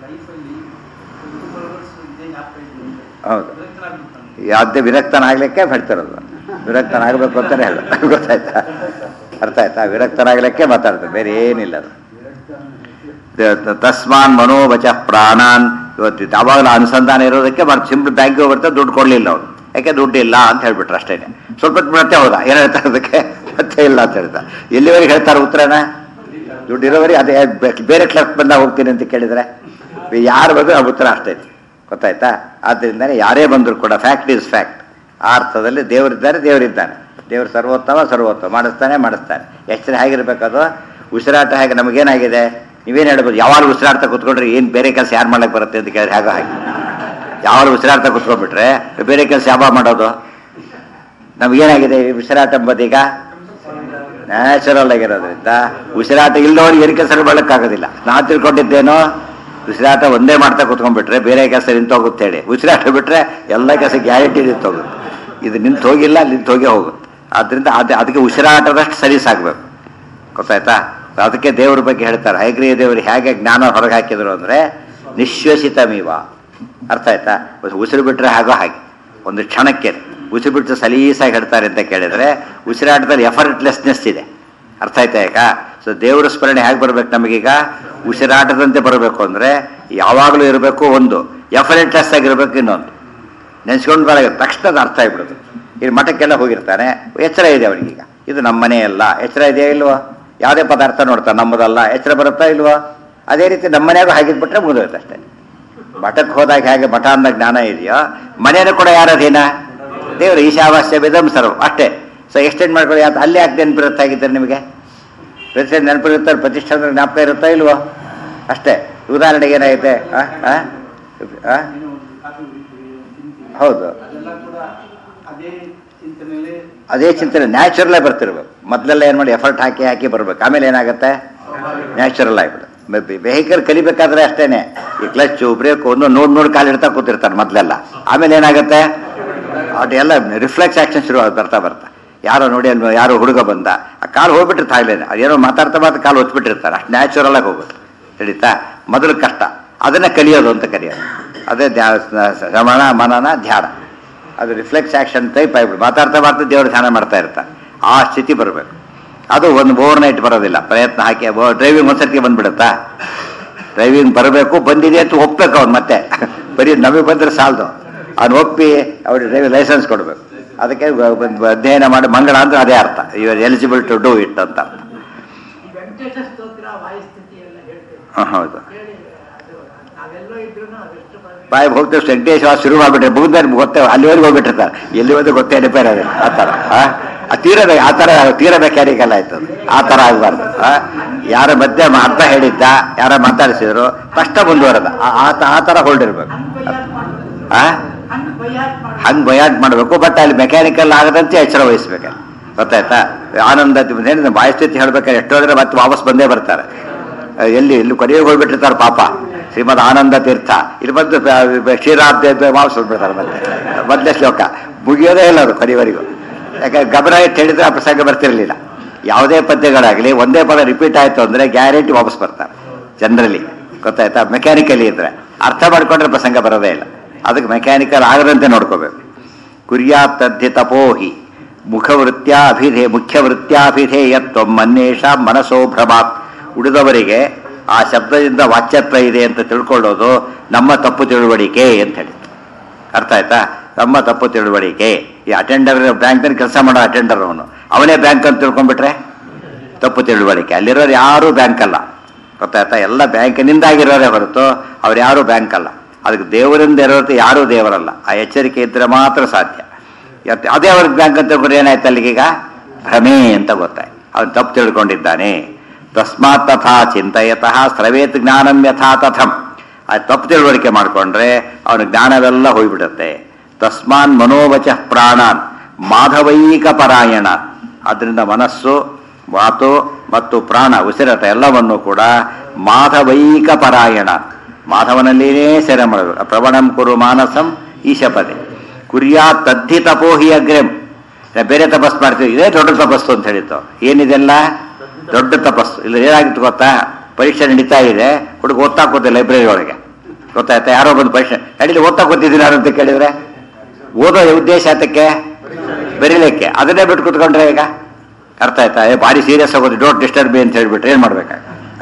ಹೌದು ಯಾವುದೇ ವಿರಕ್ತನಾಗ್ಲಿಕ್ಕೆ ಹೇಳ್ತಿರೋದು ವಿರಕ್ತನಾಗಬೇಕು ಅಂತಾನೆ ಹೇಳ ಗೊತ್ತಾಯ್ತಾ ಅರ್ಥ ಆಯ್ತಾ ವಿರಕ್ತನಾಗ್ಲಿಕ್ಕೆ ಮಾತಾಡ್ತಾರೆ ಬೇರೆ ಏನಿಲ್ಲ ಅದು ತ- ತಸ್ಮಾನ್ ಮನೋವಚ ಪ್ರಾಣಾನ್ ಇವತ್ತು ಯಾವಾಗಲೂ ಅನುಸಂಧಾನ ಇರೋದಕ್ಕೆ ಸಿಂಪಲ್ ಬ್ಯಾಂಕಿಗೆ ಬರ್ತಾ ದುಡ್ಡು ಕೊಡ್ಲಿಲ್ಲ ಅವ್ರು ಯಾಕೆ ದುಡ್ಡು ಇಲ್ಲ ಅಂತ ಹೇಳ್ಬಿಟ್ರು ಅಷ್ಟೇ ಸ್ವಲ್ಪ ಹೊತ್ತು ಮತ್ತೆ ಹೋದ ಏನು ಹೇಳ್ತಾರೆ ಅದಕ್ಕೆ ಮತ್ತೆ ಇಲ್ಲ ಅಂತ ಹೇಳ್ತಾ ಎಲ್ಲಿವರೆಗೆ ಹೇಳ್ತಾರೆ ಉತ್ತರನ ದುಡ್ಡು ಇರೋವರೆಗೆ ಅದೇ ಬೆ- ಬೇರೆ ಕ್ಲರ್ಕ್ ಬಂದಾಗ ಹೋಗ್ತೀನಿ ಅಂತ ಕೇಳಿದ್ರೆ ಯಾರು ಬಂದ್ರು ಆ ಉತ್ತರ ಅಷ್ಟೇ ಗೊತ್ತಾಯ್ತಾ ಆದ್ದರಿಂದನೇ ಯಾರೇ ಬಂದರೂ ಕೂಡ ಫ್ಯಾಕ್ಟ್ ಇಸ್ ಫ್ಯಾಕ್ಟ್ ಆ ಅರ್ಥದಲ್ಲಿ ದೇವರಿದ್ದಾರೆ ದೇವರಿದ್ದಾನೆ ದೇವರು ಸರ್ವೋತ್ತಮ ಸರ್ವೋತ್ತಮ ಮಾಡಿಸ್ತಾನೆ ಮಾಡಿಸ್ತಾನೆ ಎಚ್ಚರ ಹೇಗಿರ್ಬೇಕದು ಉಸಿರಾಟ ಹೇಗೆ ನಮಗೇನಾಗಿದೆ ನೀವೇನು ಹೇಳ್ಬೋದು ಯಾವಾಗ ಉಸಿರಾಡ್ತಾ ಕೂತ್ಕೊಂಡ್ರೆ ಏನು ಬೇರೆ ಕೆಲಸ ಯಾರು ಮಾಡಕ್ಕೆ ಬರುತ್ತೆ ಅಂತ ಕೇಳಿದ್ರೆ ಹಾಗೆ ಹಾಗೆ ಯಾವಾಗ ಉಸಿರಾಡ್ತಾ ಕೂತ್ಕೊಂಡ್ಬಿಟ್ರೆ ಬೇರೆ ಕೆಲಸ ಯಾವ ಮಾಡೋದು ನಮಗೇನಾಗಿದೆ ಈ ಉಸಿರಾಟ ಎಂಬುದೀಗ ನ್ಯಾಚುರಲ್ ಆಗಿರೋದ್ರಿಂದ ಉಸಿರಾಟ ಇಲ್ಲದವ್ರಿಗೆ ಏನು ಕೆಲಸ ಮಾಡೋಕ್ಕಾಗೋದಿಲ್ಲ ನಾವು ತಿಳ್ಕೊಂಡಿದ್ದೇನೋ ಉಸಿರಾಟ ಒಂದೇ ಮಾಡ್ತಾ ಕೂತ್ಕೊಂಡ್ಬಿಟ್ರೆ ಬೇರೆ ಕೆಲಸ ನಿಂತೋಗುತ್ತೆ ಹೇಳಿ ಉಸಿರಾಟ ಬಿಟ್ರೆ ಎಲ್ಲ ಕೆಲಸ ಗ್ಯಾರಂಟಿ ನಿಂತೋಗುತ್ತೆ ಇದು ನಿಂತು ಹೋಗಿಲ್ಲ ನಿಂತು ಹೋಗೇ ಹೋಗುತ್ತೆ ಆದ್ರಿಂದ ಅದು ಅದಕ್ಕೆ ಉಸಿರಾಟದಷ್ಟು ಸಲೀಸಾಗಬೇಕು ಗೊತ್ತಾಯ್ತಾ ಅದಕ್ಕೆ ದೇವ್ರ ಬಗ್ಗೆ ಹೇಳ್ತಾರೆ ಹೈಗ್ರೀಯ ದೇವರು ಹೇಗೆ ಜ್ಞಾನ ಹೊರಗೆ ಹಾಕಿದ್ರು ಅಂದರೆ ನಿಶ್ವಸಿತಮೀವ ಅರ್ಥ ಆಯ್ತಾ ಉಸಿರು ಬಿಟ್ರೆ ಹಾಗೋ ಹಾಗೆ ಒಂದು ಕ್ಷಣಕ್ಕೆ ಉಸಿರು ಬಿಟ್ಟು ಸಲೀಸಾಗಿ ಹೇಳ್ತಾರೆ ಅಂತ ಕೇಳಿದ್ರೆ ಉಸಿರಾಟದಲ್ಲಿ ಎಫರ್ಟ್ಲೆಸ್ನೆಸ್ ಇದೆ ಅರ್ಥ ಆಯ್ತಾ ಈಗ ಸೊ ದೇವರ ಸ್ಮರಣೆ ಹೇಗೆ ಬರ್ಬೇಕು ನಮಗೀಗ ಉಸಿರಾಟದಂತೆ ಬರಬೇಕು ಅಂದರೆ ಯಾವಾಗಲೂ ಇರಬೇಕು ಒಂದು ಎಫರ್ಟ್ಲೆಸ್ ಆಗಿರ್ಬೇಕು ಇನ್ನೊಂದು ನೆನೆಸ್ಕೊಂಡು ಬರ ತಕ್ಷಣದ ಅರ್ಥ ಆಗ್ಬಿಡುತ್ತೆ ಇಲ್ಲಿ ಮಠಕ್ಕೆಲ್ಲ ಹೋಗಿರ್ತಾನೆ ಎಚ್ಚರ ಇದೆ ಅವನಿಗೀಗ ಇದು ನಮ್ಮ ಮನೆ ಅಲ್ಲ ಎಚ್ಚರ ಇದೆಯಾ ಇಲ್ವೋ ಯಾವುದೇ ಪದಾರ್ಥ ನೋಡ್ತಾನೆ ನಮ್ಮದಲ್ಲ ಎಚ್ಚರ ಬರುತ್ತಾ ಇಲ್ವೋ ಅದೇ ರೀತಿ ನಮ್ಮ ಮನೆಯಾಗೂ ಹಾಗಿದ್ಬಿಟ್ರೆ ಮುಗಿದೋಯ್ತು ಅಷ್ಟೇ ಮಠಕ್ಕೆ ಹೋದಾಗ ಹೇಗೆ ಮಠ ಅಂದ ಜ್ಞಾನ ಇದೆಯೋ ಮನೆಯೂ ಕೂಡ ಯಾರ ಅಧೀನ ದೇವರು ಈಶಾವಾಸ್ಯ ವಿಧಂ ಸರ್ವ ಅಷ್ಟೇ ಸೊ ಎಕ್ಸ್ಟೆಂಡ್ ಮಾಡ್ಕೊಳ್ಳಿ ಯಾವ್ದು ಅಲ್ಲಿ ಯಾಕೆ ನೆನಪಿರುತ್ತಾಗಿದ್ದಾರೆ ನಿಮಗೆ ಪ್ರತಿಷ್ಠೆ ನೆನಪಿರುತ್ತಾರೆ ಪ್ರತಿಷ್ಠಾನ ಜ್ಞಾಪಕ ಇರುತ್ತಾ ಇಲ್ವೋ ಅಷ್ಟೇ ಉದಾಹರಣೆಗೆ ಏನಾಗಿದೆ ಆ? ಆ? ಆ? ಹೌದು ಅದೆಲ್ಲ ಕೂಡ ಅದೇ ಚಿಂತನೆಯಲ್ಲಿ ಅದೇ ಚಿಂತನೆ ನ್ಯಾಚುರಲ್ಲೇ ಬರ್ತಿರ್ಬೇಕು ಮೊದಲೆಲ್ಲ ಏನು ಮಾಡಿ ಎಫರ್ಟ್ ಹಾಕಿ ಹಾಕಿ ಬರ್ಬೇಕು ಆಮೇಲೆ ಏನಾಗುತ್ತೆ ನ್ಯಾಚುರಲ್ ಆಗಿಬಿಡುತ್ತೆ ವೆಹಿಕಲ್ ಕಲಿಬೇಕಾದ್ರೆ ಅಷ್ಟೇನೆ ಈ ಕ್ಲಚ್ಚು ಬ್ರೇಕು ಒಂದು ನೋಡಿ ನೋಡಿ ಕಾಲು ಇಡ್ತಾ ಕೂತಿರ್ತಾರೆ ಮೊದಲೆಲ್ಲ ಆಮೇಲೆ ಏನಾಗುತ್ತೆ ಅದೆಲ್ಲ ರಿಫ್ಲೆಕ್ಸ್ ಆಕ್ಷನ್ ಶುರು ಆಗ್- ಬರ್ತಾ ಬರ್ತಾ ಯಾರೋ ನೋಡಿ ಅಲ್ಲಿ ಯಾರೋ ಹುಡುಗ ಬಂದ ಆ ಕಾಲು ಹೋಗ್ಬಿಟ್ಟಿರ್ತಾ ಆಗ್ಲೇನೆ ಅದೇನೋ ಮಾತಾಡ್ತಾ ಮಾತ್ರ ಕಾಲು ಹೊಚ್ಬಿಟ್ಟಿರ್ತಾರೆ ಅಷ್ಟು ನ್ಯಾಚುರಲ್ ಆಗಿ ಹೋಗುತ್ತೆ ತಿಳಿತಾ ಮೊದಲು ಕಷ್ಟ ಅದನ್ನ ಕಲಿಯೋದು ಅಂತ ಕಲಿಯೋದು ಅದೇ ಧ್ಯಾನ ಶ್ರಮಣ ಮನನ ಧ್ಯಾನ ಅದು ರಿಫ್ಲೆಕ್ಸ್ ಆಕ್ಷನ್ ಟೈಪ್ ಆಗ್ಬಿಡು ಮಾತಾಡ್ತಾ ಮಾತ್ರ ದೇವರು ಧ್ಯಾನ ಮಾಡ್ತಾ ಇರ್ತಾರೆ ಆ ಸ್ಥಿತಿ ಬರಬೇಕು ಅದು ಒಂದು ಓವರ್ ನೈಟ್ ಬರೋದಿಲ್ಲ ಪ್ರಯತ್ನ ಹಾಕಿ ಡ್ರೈವಿಂಗ್ ಒಂದ್ಸರ್ತಿ ಬಂದ್ಬಿಡುತ್ತಾ ಡ್ರೈವಿಂಗ್ ಬರಬೇಕು ಬಂದಿದೆ ಅಂತ ಒಪ್ಬೇಕು ಅವ್ನು ಮತ್ತೆ ಬರೀ ನಮಗೆ ಬಂದ್ರೆ ಸಾಲದು ಅವ್ನು ಒಪ್ಪಿ ಅವ್ರಿಗೆ ಡ್ರೈವಿಂಗ್ ಲೈಸೆನ್ಸ್ ಕೊಡಬೇಕು ಅದಕ್ಕೆ ಬ- ಬ- ಅಧ್ಯಯನ ಮಾಡಿ ಮಂಗಳ ಅಂದ್ರೆ ಅದೇ ಅರ್ಥ you are eligible to do it ಅಂತ ಅರ್ಥ ಈ ವೆಂಕಟೇಶ ಸ್ತೋತ್ರ ವಾಯುಸ್ಥಿತಿ ಎಲ್ಲ ಹೇಳ್ತೇವೆ ಹ, ಹೌದು ಹೇಳಿ ಅದು ನಾವೆಲ್ಲೋ ಇದ್ರು ಅದೆಷ್ಟು ಬರಬೇಕು ಬಾಯಿ ಹೋಗ್ತೇವೆ ವೆಂಕಟೇಶ್ವರ ಶುರು ಮಾಡ್ಬಿಟ್ರೆ ಮುಗಿದ್ರೆ ಗೊತ್ತೇ ಅಲ್ಲಿವರೆಗೂ ಹೋಗ್ಬಿಟ್ಟಿರ್ತಾರೆ ಎಲ್ಲಿವರೆಗೂ ಗೊತ್ತೇ ರಿಪೇರ್ ಅದಿಲ್ಲ ಆ ಥರ ಆ? ಆ ತೀರ ಆ ಥರ ತೀರ ಮೆಕ್ಯಾನಿಕಲ್ ಆಯ್ತು ಅದು. ಆ ಥರ ಆಗಬಾರ್ದು ಯಾರ ಮಧ್ಯೆ ಮ- ಅರ್ಥ ಹೇಳಿದ್ದ ಯಾರ ಮಾತಾಡಿಸಿದ್ರು ಕಷ್ಟ ಮುಂದುವರೆದ ಆ- ಆ ತ- ಆ ಥರ ಹೋಲ್ಡ್ ಇರ್ಬೇಕು ಹಂಗ್ ಬೈಯಾಟ್ ಮಾಡ್ಬೇಕು ಆ ಹಂಗ್ ಬೈಯಾಟ್ ಮಾಡ್ಬೇಕು ಹಂಗೆ ಬಯಾಟ್ ಮಾಡಬೇಕು ಬಟ್ ಅಲ್ಲಿ ಮೆಕ್ಯಾನಿಕಲ್ ಆಗದಂತೆ ಎಚ್ಚರ ವಹಿಸ್ಬೇಕಲ್ಲಿ ಗೊತ್ತಾಯ್ತಾ ಆನಂದ ಏನು ಬಾಯಸ್ಥಿತಿ ಹೇಳ್ಬೇಕಾದ್ರೆ ಎಷ್ಟೋ ಜನ ಮತ್ತೆ ವಾಪಸ್ ಬಂದೇ ಬರ್ತಾರೆ ಅಹ್ ಎಲ್ಲಿ ಇಲ್ಲಿ ಕೊನೆಗೆ ಹೋಗ್ಬಿಟ್ಟಿರ್ತಾರೆ ಪಾಪ ಶ್ರೀಮದ್ ಆನಂದ ತೀರ್ಥ ಇಲ್ಲಿ ಬಂದು ಕ್ಷೀರಾಬ್ದ ವಾಪಸ್ ಹೋಗ್ಬಿಡ್ತಾರೆ ಮತ್ತೆ ಮೊದಲೇ ಶ್ಲೋಕ ಮುಗಿಯೋದೇ ಇಲ್ಲ ಅದು ಕೊನೆಯವರೆಗೂ ಯಾಕಂದ್ರೆ ಗಮನ ಇಟ್ಟು ಹೇಳಿದ್ರೆ ಆ ಪ್ರಸಂಗ ಬರ್ತಿರ್ಲಿಲ್ಲ ಯಾವುದೇ ಪದ್ಯಗಳಾಗಲಿ ಒಂದೇ ಪದ ರಿಪೀಟ್ ಆಯ್ತು ಅಂದ್ರೆ ಗ್ಯಾರಂಟಿ ವಾಪಸ್ ಬರ್ತಾರೆ ಜನರಲಿ ಗೊತ್ತಾಯ್ತಾ ಮೆಕ್ಯಾನಿಕಲಿ ಇದ್ರೆ ಅರ್ಥ ಮಾಡ್ಕೊಂಡ್ರೆ ಪ್ರಸಂಗ ಬರೋದೇ ಇಲ್ಲ ಅದಕ್ಕೆ ಮೆಕ್ಯಾನಿಕಲ್ ಆಗದಂತೆ ನೋಡ್ಕೋಬೇಕು ಕುರ್ಯಾತ್ತದ್ಧಿ ತಪೋಹಿ ಮುಖವೃತ್ಯಾಭಿಧೇ ಮುಖ್ಯವೃತ್ಯಾಭಿಧೇಯತ್ವ ಮನ್ನೇಷ ಮನಸೋ ಭ್ರಮಾತ್ ಉಳಿದವರಿಗೆ ಆ ಶಬ್ದದಿಂದ ವಾಚ್ಯತ್ವ ಇದೆ ಅಂತ ತಿಳ್ಕೊಳ್ಳೋದು ನಮ್ಮ ತಪ್ಪು ತಿಳುವಳಿಕೆ ಅಂತ ಹೇಳಿ ಅರ್ಥ ಆಯ್ತಾ ನಮ್ಮ ತಪ್ಪು ತಿಳುವಳಿಕೆ ಈ ಅಟೆಂಡರ್ ಬ್ಯಾಂಕ್ನಲ್ಲಿ ಕೆಲಸ ಮಾಡೋ ಅಟೆಂಡರ್ ಅವನು ಅವನೇ ಬ್ಯಾಂಕ್ ಅಂತ ತಿಳ್ಕೊಂಡ್ಬಿಟ್ರೆ ತಪ್ಪು ತಿಳುವಳಿಕೆ ಅಲ್ಲಿರೋರು ಯಾರೂ ಬ್ಯಾಂಕ್ ಅಲ್ಲ ಗೊತ್ತಾಯ್ತಾ ಎಲ್ಲ ಬ್ಯಾಂಕಿನಿಂದ ಆಗಿರೋರೇ ಹೊರತು ಅವ್ರು ಯಾರೂ ಬ್ಯಾಂಕ್ ಅಲ್ಲ ಅದಕ್ಕೆ ದೇವರಿಂದ ಇರೋದು ಯಾರೂ ದೇವರಲ್ಲ ಆ ಎಚ್ಚರಿಕೆ ಇದ್ದರೆ ಮಾತ್ರ ಸಾಧ್ಯ ಇವತ್ತು ಅದೇ ಅವ್ರಿಗೆ ಬ್ಯಾಂಕ್ ಅಂತ ತಿಳ್ಕೊಂಡ್ರೆ ಏನಾಯ್ತು ಅಲ್ಲಿಗೀಗ ಭ್ರಮೆ ಅಂತ ಗೊತ್ತಾಯ್ತು ಅವನು ತಪ್ಪು ತಿಳ್ಕೊಂಡಿದ್ದಾನೆ ತಸ್ಮಾತ್ ತಥಾ ಚಿಂತಯತಃ ಸ್ರವೇತ್ ಜ್ಞಾನಂ ಯಥಾ ತಥಂ ಆ ತಪ್ಪು ತಿಳುವಳಿಕೆ ಮಾಡಿಕೊಂಡ್ರೆ ಅವನ ಜ್ಞಾನವೆಲ್ಲ ಹೋಗ್ಬಿಡುತ್ತೆ ತಸ್ಮಾನ್ ಮನೋವಚ ಪ್ರಾಣಾನ್ ಮಾಧವೈಕ ಪರಾಯಣ ಅದರಿಂದ ಮನಸ್ಸು ಮಾತು ಮತ್ತು ಪ್ರಾಣ ಉಸಿರತ ಎಲ್ಲವನ್ನು ಕೂಡ ಮಾಧವೈಕ ಪರಾಯಣ ಮಾಧವನಲ್ಲಿನೇ ಸೆರೆ ಮಾಡಬೇಕು ಪ್ರವಣಂ ಕುರು ಮಾನಸಂ ಈಶಪದೆ ಕುರ್ಯಾ ತದ್ಧಿ ತಪೋಹಿ ಅಗ್ರೆಂ ಬೇರೆ ತಪಸ್ ಮಾಡ್ತೀವಿ ಇದೇ ದೊಡ್ಡ ತಪಸ್ಸು ಅಂತ ಹೇಳಿತ್ತು ಏನಿದೆಲ್ಲ ದೊಡ್ಡ ತಪಸ್ಸು ಇಲ್ಲ ಏನಾಗಿತ್ತು ಗೊತ್ತಾ ಪರೀಕ್ಷೆ ನಡೀತಾ ಇದೆ ಹುಡುಗ ಓದ್ತಾ ಕೂತ ಲೈಬ್ರರಿ ಒಳಗೆ ಗೊತ್ತಾಯ್ತಾ ಯಾರೋ ಬಂದು ಪರೀಕ್ಷೆ ನಡೀಲಿ ಓದ್ತಾ ಕೂತಿದ್ದೀನಿ ಯಾರು ಅಂತ ಕೇಳಿದ್ರೆ ಓದೋ ಉದ್ದೇಶ ಅದಕ್ಕೆ ಬರೀಲಿಕ್ಕೆ ಅದನ್ನೇ ಬಿಟ್ಟು ಕೂತ್ಕೊಂಡ್ರೆ ಈಗ ಅರ್ಥ ಆಯ್ತಾ ಏ ಭಾರಿ ಸೀರಿಯಸ್ ಆಗೋದು ಡೋಂಟ್ ಡಿಸ್ಟರ್ಬ್ ಅಂತ ಹೇಳ್ಬಿಟ್ರೆ ಏನು ಮಾಡ್ಬೇಕಾಗ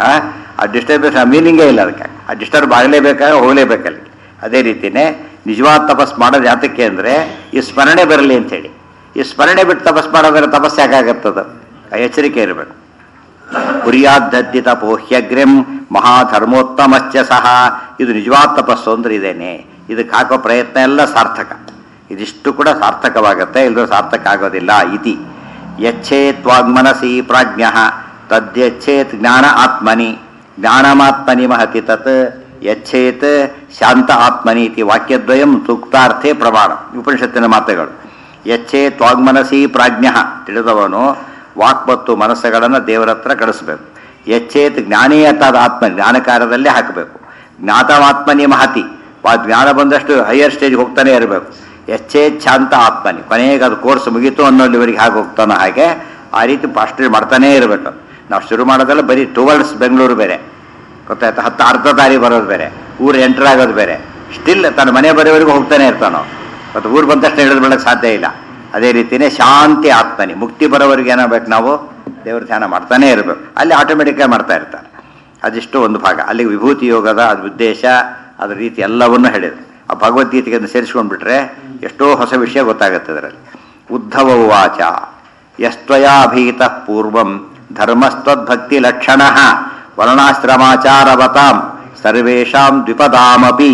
ಆ ಡಿಸ್ಟರ್ಬೆನ್ಸ್ ಆ ಮೀನಿಂಗೇ ಇಲ್ಲ ಅದಕ್ಕೆ ಆ ಡಿಸ್ಟರ್ಬ್ ಆಗಲೇಬೇಕಾಗ ಹೋಗಲೇಬೇಕಲ್ಲಿ ಅದೇ ರೀತಿನೇ ನಿಜವಾದ ತಪಸ್ ಮಾಡೋದು ಯಾತಕ್ಕೆ ಅಂದರೆ ಈ ಸ್ಮರಣೆ ಬರಲಿ ಅಂತೇಳಿ ಈ ಸ್ಮರಣೆ ಬಿಟ್ಟು ತಪಸ್ ಮಾಡೋದ್ರೆ ತಪಸ್ಸು ಯಾಕಾಗತ್ತದ ಆ ಎಚ್ಚರಿಕೆ ಇರಬೇಕು ಕುರಿಯಾದ್ದದ್ದಿ ತಪೋಹ್ಯಗ್ರಂ ಮಹಾಧರ್ಮೋತ್ತಮಶ್ಚ ಸಹ ಇದು ನಿಜವಾದ ತಪಸ್ಸು ಅಂದ್ರೆ ಇದೇನೆ ಇದಕ್ಕೆ ಹಾಕೋ ಪ್ರಯತ್ನ ಎಲ್ಲ ಸಾರ್ಥಕ ಇದಿಷ್ಟು ಕೂಡ ಸಾರ್ಥಕವಾಗತ್ತೆ ಇಲ್ಲರೂ ಸಾರ್ಥಕ ಆಗೋದಿಲ್ಲ ಇತಿ ಯಚ್ಛೇತ್ ವಾಗ್ಮನಸಿ ಪ್ರಾಜ್ಞ ತದ್ಯಚ್ಛೇತ್ ಜ್ಞಾನ ಆತ್ಮನಿ ಜ್ಞಾನಮಾತ್ಮನಿ ಮಹತಿ ತತ್ ಯಚ್ಛೇತ್ ಶಾಂತ ಆತ್ಮನಿ ಇತಿ ವಾಕ್ಯದ್ವಯಂ ಸೂಕ್ತಾರ್ಥೇ ಪ್ರಮಾಣ ಉಪನಿಷತ್ತಿನ ಮಾತುಗಳು ಯಚ್ಛೇತ್ ವಾಗ್ಮನಸಿ ಪ್ರಾಜ್ಞ ತಿಳಿದವನು ವಾಕ್ ಮತ್ತು ಮನಸ್ಸುಗಳನ್ನು ದೇವರ ಹತ್ರ ಕಳಿಸ್ಬೇಕು ಯಚ್ಛೇತ್ ಜ್ಞಾನೀಯತಾದ ಆತ್ಮ ಜ್ಞಾನ ಕಾರ್ಯದಲ್ಲೇ ಹಾಕಬೇಕು ಜ್ಞಾತಮಾತ್ಮನಿ ಮಹತಿ ಆ ಜ್ಞಾನ ಬಂದಷ್ಟು ಹೈಯರ್ ಸ್ಟೇಜ್ಗೆ ಹೋಗ್ತಾನೆ ಇರಬೇಕು ಯಚ್ಛೇತ್ ಶಾಂತ ಆತ್ಮನಿ ಕೊನೆಗೆ ಅದು ಕೋರ್ಸ್ ಮುಗೀತು ಅನ್ನೋ ಲೆವೆಲ್ಗೆ ಹಾಗೆ ಹೋಗ್ತಾನೋ ಹಾಗೆ ಆ ರೀತಿ ಪಾಸ್ಟರ್ ಮಾಡ್ತಾನೇ ಇರಬೇಕು ನಾವು ಶುರು ಮಾಡೋದಲ್ಲ ಬರೀ ಟುವರ್ಡ್ಸ್ ಬೆಂಗಳೂರು ಬೇರೆ ಗೊತ್ತಾಯ್ತಾ ಹತ್ತು ಅರ್ಧ ದಾರಿ ಬರೋದು ಬೇರೆ ಊರು ಎಂಟರ್ ಆಗೋದು ಬೇರೆ ಸ್ಟಿಲ್ ತನ್ನ ಮನೆ ಬರೋವರೆಗೂ ಹೋಗ್ತಾನೆ ಇರ್ತಾನೋ ಮತ್ತು ಊರು ಬಂದ ತಕ್ಷಣ ಹಿಡಿದು ಬಿಡಕ್ಕೆ ಸಾಧ್ಯ ಇಲ್ಲ ಅದೇ ರೀತಿಯೇ ಶಾಂತಿ ಆತ್ಮನಿ ಮುಕ್ತಿ ಬರೋವರೆಗೆ ಏನಾಗಬೇಕು ನಾವು ದೇವ್ರ ಧ್ಯಾನ ಮಾಡ್ತಾನೇ ಇರಬೇಕು ಅಲ್ಲಿ ಆಟೋಮೆಟಿಕ್ಕಾಗಿ ಮಾಡ್ತಾ ಇರ್ತಾರೆ ಅದಿಷ್ಟು ಒಂದು ಭಾಗ ಅಲ್ಲಿ ವಿಭೂತಿ ಯೋಗದ ಅದ್ರ ಉದ್ದೇಶ ಅದ್ರ ರೀತಿ ಎಲ್ಲವನ್ನೂ ಹೇಳಿದೆ ಆ ಭಗವದ್ಗೀತೆಗೆ ಅದನ್ನು ಸೇರಿಸ್ಕೊಂಡ್ಬಿಟ್ರೆ ಎಷ್ಟೋ ಹೊಸ ವಿಷಯ ಗೊತ್ತಾಗುತ್ತೆ ಅದರಲ್ಲಿ ಉದ್ಧವ ಉವಾಚ ಯಸ್ತ್ವಯಾಭೀತ ಪೂರ್ವಂ ಧರ್ಮಸ್ತ್ವದ್ಭಕ್ತಿ ಲಕ್ಷಣ ವರ್ಣಾಶ್ರಮಾಚಾರವತಾಂ ಸರ್ವೇಷಾಂ ದ್ವಿಪದಾಮಪಿ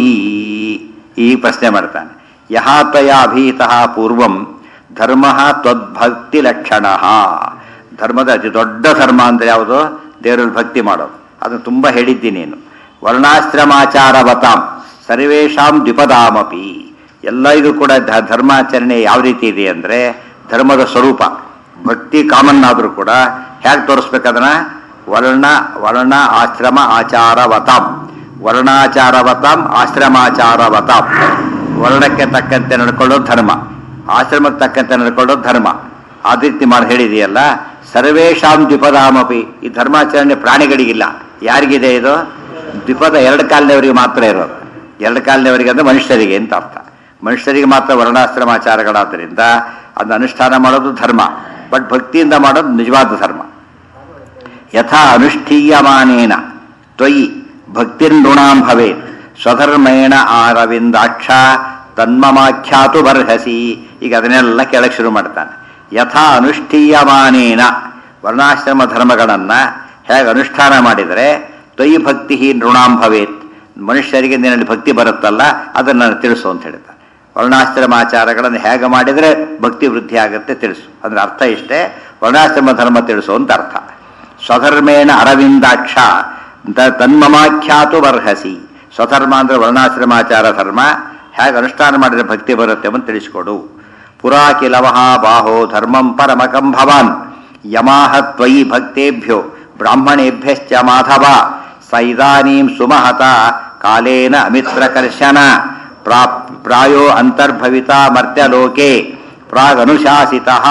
ಈ ಪ್ರಶ್ನೆ ಮಾಡ್ತಾನೆ ಯಹ ತ್ವಯಾ ಅಭೀತಃ ಪೂರ್ವಂ ಧರ್ಮ ತ್ವದ್ಭಕ್ತಿ ಲಕ್ಷಣ ಧರ್ಮದ ಅತಿ ದೊಡ್ಡ ಧರ್ಮ ಅಂದ್ರೆ ಯಾವುದು ದೇವರಲ್ಲಿ ಭಕ್ತಿ ಮಾಡೋದು ಅದನ್ನು ತುಂಬ ಹೇಳಿದ್ದೀನಿ ನೀನು ವರ್ಣಾಶ್ರಮಾಚಾರವತಾಂ ಸರ್ವೇಷಾಂ ದ್ವಿಪದಾಮಪಿ ಎಲ್ಲ ಇದು ಕೂಡ ಧ- ಧರ್ಮಾಚರಣೆ ಯಾವ ರೀತಿ ಇದೆ ಅಂದರೆ ಧರ್ಮದ ಸ್ವರೂಪ ಭಕ್ತಿ ಕಾಮನ್ ಆದರೂ ಕೂಡ ಹೇಗೆ ತೋರಿಸ್ಬೇಕದನ್ನ ವರ್ಣ ವರ್ಣ ಆಶ್ರಮ ಆಚಾರವತಾಂ ವರ್ಣಾಚಾರವತಾಂ ಆಶ್ರಮಾಚಾರವತಾಂ ವರ್ಣಕ್ಕೆ ತಕ್ಕಂತೆ ನಡ್ಕೊಳ್ಳೋದು ಧರ್ಮ ಆಶ್ರಮಕ್ಕೆ ತಕ್ಕಂತೆ ನಡ್ಕೊಳ್ಳೋದು ಧರ್ಮ ಆ ರೀತಿ ಮಾಡಿ ಹೇಳಿದೆಯಲ್ಲ ಸರ್ವೇಶಾಂ ದ್ವಿಪದಾಮಪಿ ಈ ಧರ್ಮಾಚರಣೆ ಪ್ರಾಣಿಗಳಿಗಿಲ್ಲ ಯಾರಿಗಿದೆ ಇದು ದ್ವಿಪದ ಎರಡು ಕಾಲಿನವರಿಗೆ ಮಾತ್ರ ಇರೋದು ಎರಡು ಕಾಲಿನವರಿಗೆ ಅಂದ್ರೆ ಮನುಷ್ಯರಿಗೆ ಅಂತ ಅರ್ಥ ಮನುಷ್ಯರಿಗೆ ಮಾತ್ರ ವರ್ಣಾಶ್ರಮಾಚಾರಗಳಾದ್ದರಿಂದ ಅದನ್ನ ಅನುಷ್ಠಾನ ಮಾಡೋದು ಧರ್ಮ ಬಟ್ ಭಕ್ತಿಯಿಂದ ಮಾಡೋದು ನಿಜವಾದ ಧರ್ಮ ಯಥಾ ಅನುಷ್ಠೀಯಮಾನೇನ ತ್ವಯಿ ಭಕ್ತಿರ್ನೃಣಾಂ ಭವೇತ್ ಸ್ವಧರ್ಮೇಣ ಆರವಿಂದಾಕ್ಷ ತನ್ಮಮಾಖ್ಯಾತು ಬರ್ಹಸಿ ಈಗ ಅದನ್ನೆಲ್ಲ ಕೆಳಗೆ ಶುರು ಮಾಡ್ತಾನೆ ಯಥಾ ಅನುಷ್ಠೀಯಮಾನೇನ ವರ್ಣಾಶ್ರಮ ಧರ್ಮಗಳನ್ನು ಹೇಗೆ ಅನುಷ್ಠಾನ ಮಾಡಿದರೆ ತ್ವಯಿ ಭಕ್ತಿ ನೃಣಾಂ ಭವೇತ್ ಮನುಷ್ಯರಿಗೆ ನಿನ್ನಲ್ಲಿ ಭಕ್ತಿ ಬರುತ್ತಲ್ಲ ಅದನ್ನು ತಿಳಿಸು ಅಂತ ಹೇಳ್ತಾನೆ ವರ್ಣಾಶ್ರಮಾಚಾರಗಳನ್ನು ಹೇಗೆ ಮಾಡಿದರೆ ಭಕ್ತಿ ವೃದ್ಧಿ ಆಗುತ್ತೆ ತಿಳಿಸು ಅಂದ್ರೆ ಅರ್ಥ ಇಷ್ಟೇ ವರ್ಣಾಶ್ರಮ ಧರ್ಮ ತಿಳಿಸು ಅಂತ ಅರ್ಥ ಸ್ವಧರ್ಮೇಣ ಅರವಿಂದಾಕ್ಷ ತ- ತನ್ಮಮಾಖ್ಯಾತು ಬರ್ಹಸಿ ಸ್ವಧರ್ಮ ಅಂದ್ರೆ ವರ್ಣಾಶ್ರಮಾಚಾರ ಧರ್ಮ ಹೇಗೆ ಅನುಷ್ಠಾನ ಮಾಡಿದ್ರೆ ಭಕ್ತಿ ಬರುತ್ತೆ ಅಂತ ತಿಳಿಸಿಕೊಡು ಪುರಾ ಕಿಲವಹ ಬಾಹೋ ಧರ್ಮಂ ಪರಮಕಂ ಭವಾನ್ ಯಮಾಹ ತ್ವಯಿ ಭಕ್ತೇಭ್ಯೋ ಬ್ರಾಹ್ಮಣೇಭ್ಯಶ್ಚ ಮಾಧವ ಸ ಇದಾನೀಂ ಸುಮಹತ ಕಾಲೇನ ಅಮಿತ್ರಕರ್ಷಣ ಪ್ರಾ ಪ್ರಾಯೋ ಅಂತರ್ಭವಿತ ಮರ್ತ್ಯಲೋಕೆ ಪ್ರಾಗನುಶಾಸಿತಃ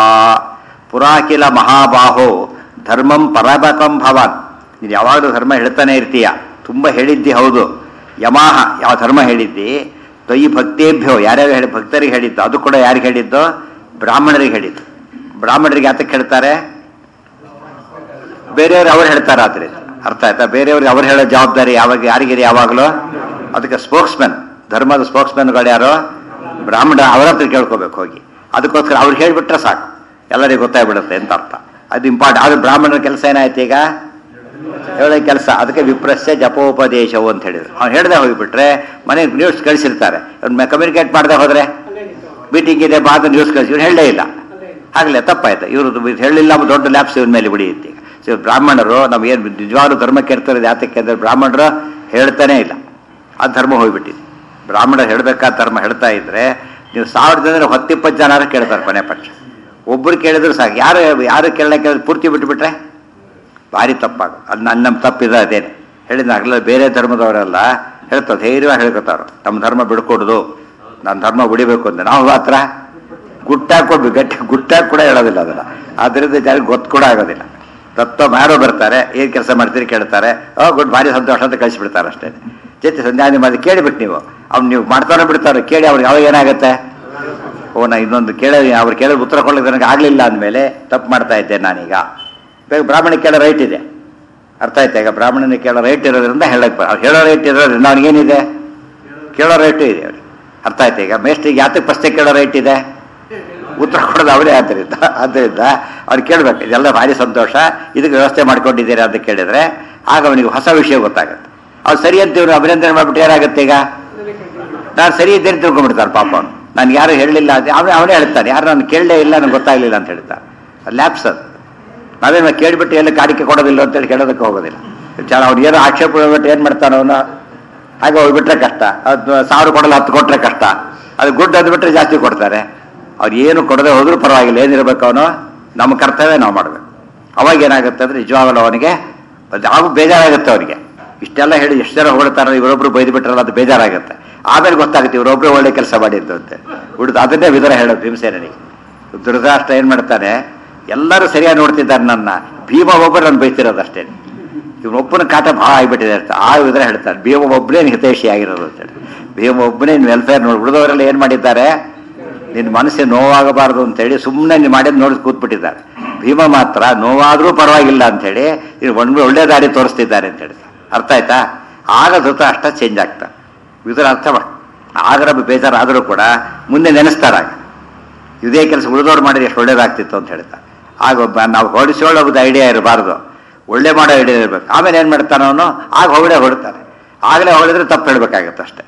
ಪುರಾಕಿಲ ಮಹಾಬಾಹೋ ಧರ್ಮಂ ಪರಮಕಂ ಭವಾನ್ ನೀನು ಯಾವಾಗಲೂ ಧರ್ಮ ಹೇಳ್ತಾನೆ ಇರ್ತೀಯ ತುಂಬ ಹೇಳಿದ್ದಿ ಹೌದು ಯಮಾಹ ಯಾವ ಧರ್ಮ ಹೇಳಿದ್ದಿ ತ್ವಯಿ ಭಕ್ತೇಭ್ಯೋ ಯಾರ್ಯಾರು ಹೇಳಿ ಭಕ್ತರಿಗೆ ಹೇಳಿದ್ದು ಅದು ಕೂಡ ಯಾರಿಗೆ ಹೇಳಿದ್ದು ಬ್ರಾಹ್ಮಣರಿಗೆ ಹೇಳಿದ್ದು ಬ್ರಾಹ್ಮಣರಿಗೆ ಯಾತಕ್ಕೆ ಹೇಳ್ತಾರೆ ಬೇರೆಯವ್ರು ಅವ್ರು ಹೇಳ್ತಾರೆ ಆದ್ರೆ ಅರ್ಥ ಆಯ್ತಾ ಬೇರೆಯವ್ರಿಗೆ ಅವ್ರು ಹೇಳೋ ಜವಾಬ್ದಾರಿ ಯಾವಾಗ ಯಾರಿಗಿದೆ ಯಾವಾಗಲೂ ಅದಕ್ಕೆ ಸ್ಪೋಕ್ಸ್ಮನ್ ಧರ್ಮದ ಸ್ಪೋಕ್ಸ್ಮನ್ಗಳು ಯಾರು ಬ್ರಾಹ್ಮಣ ಅವರ ಹತ್ರ ಕೇಳ್ಕೋಬೇಕು ಹೋಗಿ ಅದಕ್ಕೋಸ್ಕರ ಅವ್ರು ಹೇಳಿಬಿಟ್ರೆ ಸಾಕು ಎಲ್ಲರಿಗೂ ಗೊತ್ತಾಗ್ಬಿಡುತ್ತೆ ಅಂತ ಅರ್ಥ ಅದು ಇಂಪಾರ್ಟೆಂಟ್ ಆದ್ರೆ ಬ್ರಾಹ್ಮಣರ ಕೆಲಸ ಏನಾಯ್ತು ಈಗ ಹೇಳೋ ಕೆಲಸ ಅದಕ್ಕೆ ವಿಪ್ರಸ್ಯ ಜಪೋಪದೇಶವು ಅಂತ ಹೇಳಿದ್ರು ಅವ್ನು ಹೇಳ್ದೆ ಹೋಗಿಬಿಟ್ರೆ ಮನೆಗೆ ನ್ಯೂಸ್ ಕಳಿಸಿರ್ತಾರೆ ಕಮ್ಯುನಿಕೇಟ್ ಮಾಡದೆ ಹೋದ್ರೆ ಮೀಟಿಂಗ್ ಇದೆ ಬಾ ಅಂತ ನ್ಯೂಸ್ ಕಳಿಸಿ ಇವ್ರು ಹೇಳಲೇ ಇಲ್ಲ ಆಗಲೇ ತಪ್ಪಾಯ್ತು ಇವರು ಹೇಳಿಲ್ಲ ಅನ್ನೋ ದೊಡ್ಡ ಲ್ಯಾಪ್ಸ್ ಇವ್ರ ಮೇಲೆ ಬಿಡಿಯುತ್ತೆ ಈಗ ಸೊ ಬ್ರಾಹ್ಮಣರು ನಾವು ಏನು ನಿಜವಾಗ್ಲೂ ಧರ್ಮಕ್ಕೆ ಇರ್ತಾರೆ ಯಾತಕ್ಕೆ ಅಂದರೆ ಬ್ರಾಹ್ಮಣರು ಹೇಳ್ತಾನೆ ಇಲ್ಲ ಆ ಧರ್ಮ ಹೋಗ್ಬಿಟ್ಟಿದೆ ಬ್ರಾಹ್ಮಣರು ಹೇಳಬೇಕಾದ ಧರ್ಮ ಹೇಳ್ತಾ ಇದ್ರೆ ನೀವು ಸಾವಿರ ಜನ ಹತ್ತಿಪ್ಪತ್ತು ಜನ ಕೇಳ್ತಾರೆ ಕೊನೆ ಪಕ್ಷ ಒಬ್ಬರು ಕೇಳಿದ್ರು ಸಾಕು ಯಾರು ಯಾರು ಕೇಳಕ್ಕೆ ಕೇಳಿದ್ರೆ ಪೂರ್ತಿ ಬಿಟ್ಬಿಟ್ರೆ ಭಾರಿ ತಪ್ಪಾಗ ಅದು ನನ್ನ ನಮ್ಮ ತಪ್ಪಿದೆ ಅದೇನೆ ಹೇಳಿದ ಆಗಲ್ಲ ಬೇರೆ ಧರ್ಮದವರೆಲ್ಲ ಹೇಳ್ತಾರೆ ಧೈರ್ಯವಾಗಿ ಹೇಳ್ಕೊತಾರ ನಮ್ಮ ಧರ್ಮ ಬಿಡ್ಕೊಡುದು ನನ್ನ ಧರ್ಮ ಉಳಿಬೇಕು ಅಂತ ನಾವು ಮಾತ್ರ ಗುಟ್ಟಾಕೊಡ್ಬೇಕು ಗಟ್ಟಿ ಗುಟ್ಟಾಗಿ ಕೂಡ ಹೇಳೋದಿಲ್ಲ ಅದನ್ನ ಆದ್ದರಿಂದ ಜಾರಿಗೆ ಗೊತ್ತು ಕೂಡ ಆಗೋದಿಲ್ಲ ತತ್ವ ಮಾರೋ ಬರ್ತಾರೆ ಏನು ಕೆಲಸ ಮಾಡ್ತೀರಿ ಕೇಳ್ತಾರೆ ಓ ಗುಡ್ ಭಾರಿ ಸಂತೋಷ ಅಂತ ಕಳಿಸ್ಬಿಡ್ತಾರೆ ಅಷ್ಟೇ ಜೊತೆ ಸಂಧ್ಯಾನೆ ಮಾಡಿ ಕೇಳಿಬಿಟ್ಟು ನೀವು ಅವ್ನು ನೀವು ಮಾಡ್ತಾನೆ ಬಿಡ್ತಾರೆ ಕೇಳಿ ಅವ್ರಿಗೆ ಯಾವಾಗ ಏನಾಗುತ್ತೆ ಓ ನಾ ಇನ್ನೊಂದು ಕೇಳ ಅವ್ರು ಕೇಳಿದ್ರೆ ಉತ್ತರ ಕೊಡ್ಲಿಕ್ಕೆ ನನಗೆ ಆಗಲಿಲ್ಲ ಅಂದಮೇಲೆ ತಪ್ಪು ಮಾಡ್ತಾ ಇದ್ದೆ ನಾನೀಗ ಬೇಗ ಬ್ರಾಹ್ಮಣಿಗೆ ಕೇಳೋ ರೈಟ್ ಇದೆ ಅರ್ಥ ಆಯ್ತಾ ಈಗ ಬ್ರಾಹ್ಮಣನಿಗೆ ಕೇಳೋ ರೈಟ್ ಇರೋದ್ರಿಂದ ಹೇಳಕ್ಕೆ ಅವ್ರು ಹೇಳೋ ರೈಟ್ ಇರೋದ್ರಿಂದ ಅವನಿಗೇನಿದೆ ಕೇಳೋ ರೈಟು ಇದೆ ಅವ್ರಿಗೆ ಅರ್ಥ ಆಯ್ತಾ ಈಗ ಮೇಸ್ಟ್ರಿಗೆ ಯಾತಕ್ಕೆ ಪ್ರಶ್ನೆ ಕೇಳೋ ರೈಟ್ ಇದೆ ಉತ್ತರ ಕೊಡೋದು ಅವರೇ ಆದ್ದರಿಂದ ಆದ್ದರಿಂದ ಅವ್ರು ಕೇಳಬೇಕು ಇದೆಲ್ಲ ಭಾರಿ ಸಂತೋಷ ಇದಕ್ಕೆ ವ್ಯವಸ್ಥೆ ಮಾಡ್ಕೊಂಡಿದ್ದೀರಾ ಅಂತ ಕೇಳಿದ್ರೆ ಆಗ ಅವನಿಗೆ ಹೊಸ ವಿಷಯ ಗೊತ್ತಾಗುತ್ತೆ ಅವ್ರು ಸರಿ ಅಂತ ಇವ್ರು ಅಭಿನಂದನೆ ಮಾಡ್ಬಿಟ್ಟು ಏನಾಗುತ್ತೆ ಈಗ ನಾನು ಸರಿ ಇದ್ದೇನೆ ತಿಳ್ಕೊಂಡ್ಬಿಡ್ತಾರೆ ಪಾಪ ಅವನು ನಾನು ಯಾರು ಹೇಳಲಿಲ್ಲ ಅಂತ ಅವನೇ ಅವನೇ ಹೇಳ್ತಾನೆ ಯಾರು ನಾನು ಕೇಳಲೇ ಇಲ್ಲ ನನಗೆ ಗೊತ್ತಾಗಲಿಲ್ಲ ಅಂತ ಹೇಳ್ತಾರೆ ಅದು ಲ್ಯಾಪ್ಸ್ ಅದು ನಾವೇನು ಕೇಳಿಬಿಟ್ಟು ಎಲ್ಲ ಕಾಣಿಕೆ ಕೊಡೋದಿಲ್ಲ ಅಂತೇಳಿ ಕೇಳೋದಕ್ಕೆ ಹೋಗೋದಿಲ್ಲ ಚೆನ್ನಾಗಿ ಅವ್ನು ಏನೋ ಆಕ್ಷೇಪ ಬಿಟ್ಟು ಏನು ಮಾಡ್ತಾನೆ ಅವನು ಹಾಗೆ ಹೋಗ್ಬಿಟ್ರೆ ಕಷ್ಟ ಅದು ಸಾವಿರ ಕೊಡಲ್ಲ ಹತ್ತು ಕೊಟ್ಟರೆ ಕಷ್ಟ ಅದು ಗುಡ್ ಅಂದ್ಬಿಟ್ರೆ ಜಾಸ್ತಿ ಕೊಡ್ತಾರೆ ಅವ್ರು ಏನು ಕೊಡದೆ ಹೋದ್ರೂ ಪರವಾಗಿಲ್ಲ ಏನಿರ್ಬೇಕು ಅವನು ನಮ್ಮ ಕರ್ತವ್ಯ ನಾವು ಮಾಡಬೇಕು ಅವಾಗ ಏನಾಗುತ್ತೆ ಅಂದರೆ ನಿಜವಾಗಲೂ ಅವನಿಗೆ ಅದು ಯಾವ ಬೇಜಾರಾಗುತ್ತೆ ಅವನಿಗೆ ಇಷ್ಟೆಲ್ಲ ಹೇಳಿ ಎಷ್ಟು ಜನ ಹೊಡ್ತಾರ ಇವರೊಬ್ರು ಬೈದು ಬಿಟ್ರಲ್ಲ ಅದು ಬೇಜಾರಾಗುತ್ತೆ ಆಮೇಲೆ ಗೊತ್ತಾಗುತ್ತೆ ಇವರೊಬ್ರು ಒಳ್ಳೆ ಕೆಲಸ ಮಾಡಿದ್ದು ಅಂತ ಉಳಿದು ಅದನ್ನೇ ವಿಧಾನ ಹೇಳೋದು ಭೀಮಸೇನಿಗೆ ದುರ್ಗಾಷ್ಟ ಏನು ಮಾಡ್ತಾನೆ ಎಲ್ಲರೂ ಸರಿಯಾಗಿ ನೋಡ್ತಿದ್ದಾರೆ ನನ್ನ ಭೀಮ ಒಬ್ಬರು ನಾನು ಬೈತಿರೋದು ಅಷ್ಟೇ ಇವನೊಬ್ಬನ ಕಾಟ ಭಾಳ ಆಗಿಬಿಟ್ಟಿದೆ ಅಂತ ಆ ವಿಧಾನ ಹೇಳ್ತಾರೆ ಭೀಮ ಒಬ್ಬನೇ ಹಿತೈಷಿ ಆಗಿರೋದು ಅಂತೇಳಿ ಭೀಮ ಒಬ್ಬನೇ ವೆಲ್ಫೇರ್ ನೋಡಿ ಉಳಿದವರೆಲ್ಲ ಏನು ಮಾಡಿದ್ದಾರೆ ನಿನ್ನ ಮನಸ್ಸಿಗೆ ನೋವಾಗಬಾರ್ದು ಅಂತೇಳಿ ಸುಮ್ಮನೆ ನೀವು ಮಾಡಿದ್ದು ನೋಡಿ ಕೂತ್ಬಿಟ್ಟಿದ್ದಾರೆ ಭೀಮ ಮಾತ್ರ ನೋವಾದರೂ ಪರವಾಗಿಲ್ಲ ಅಂಥೇಳಿ ಇದು ಒಂದು ಒಳ್ಳೆ ದಾರಿ ತೋರಿಸ್ತಿದ್ದಾರೆ ಅಂತ ಹೇಳ್ತಾರೆ ಅರ್ಥ ಆಯ್ತಾ ಆಗ ಧೃತ ಅಷ್ಟ ಚೇಂಜ್ ಆಗ್ತಾ ಇದರ ಅರ್ಥ ಮಾಡಿ ಆಗ ನಮಗೆ ಬೇಜಾರಾದರೂ ಕೂಡ ಮುಂದೆ ನೆನೆಸ್ತಾರಾಗ ಇದೇ ಕೆಲಸ ಉಳಿದವ್ರು ಮಾಡಿದ್ರೆ ಎಷ್ಟು ಒಳ್ಳೇದಾಗ್ತಿತ್ತು ಅಂತ ಹೇಳ್ತಾ ಆಗ ಒಬ್ಬ ನಾವು ಹೊಡಿಸೋಳೋದು ಐಡಿಯಾ ಇರಬಾರ್ದು ಒಳ್ಳೆ ಮಾಡೋ ಐಡಿಯಾ ಇರಬೇಕು ಆಮೇಲೆ ಏನು ಮಾಡ್ತಾನೆ ಅವನು ಆಗ ಹೊಗಡೆ ಹೊಡ್ತಾನೆ ಆಗಲೇ ಹೊಡೆದ್ರೆ ತಪ್ಪು ಹೇಳ್ಬೇಕಾಗತ್ತೆ ಅಷ್ಟೇ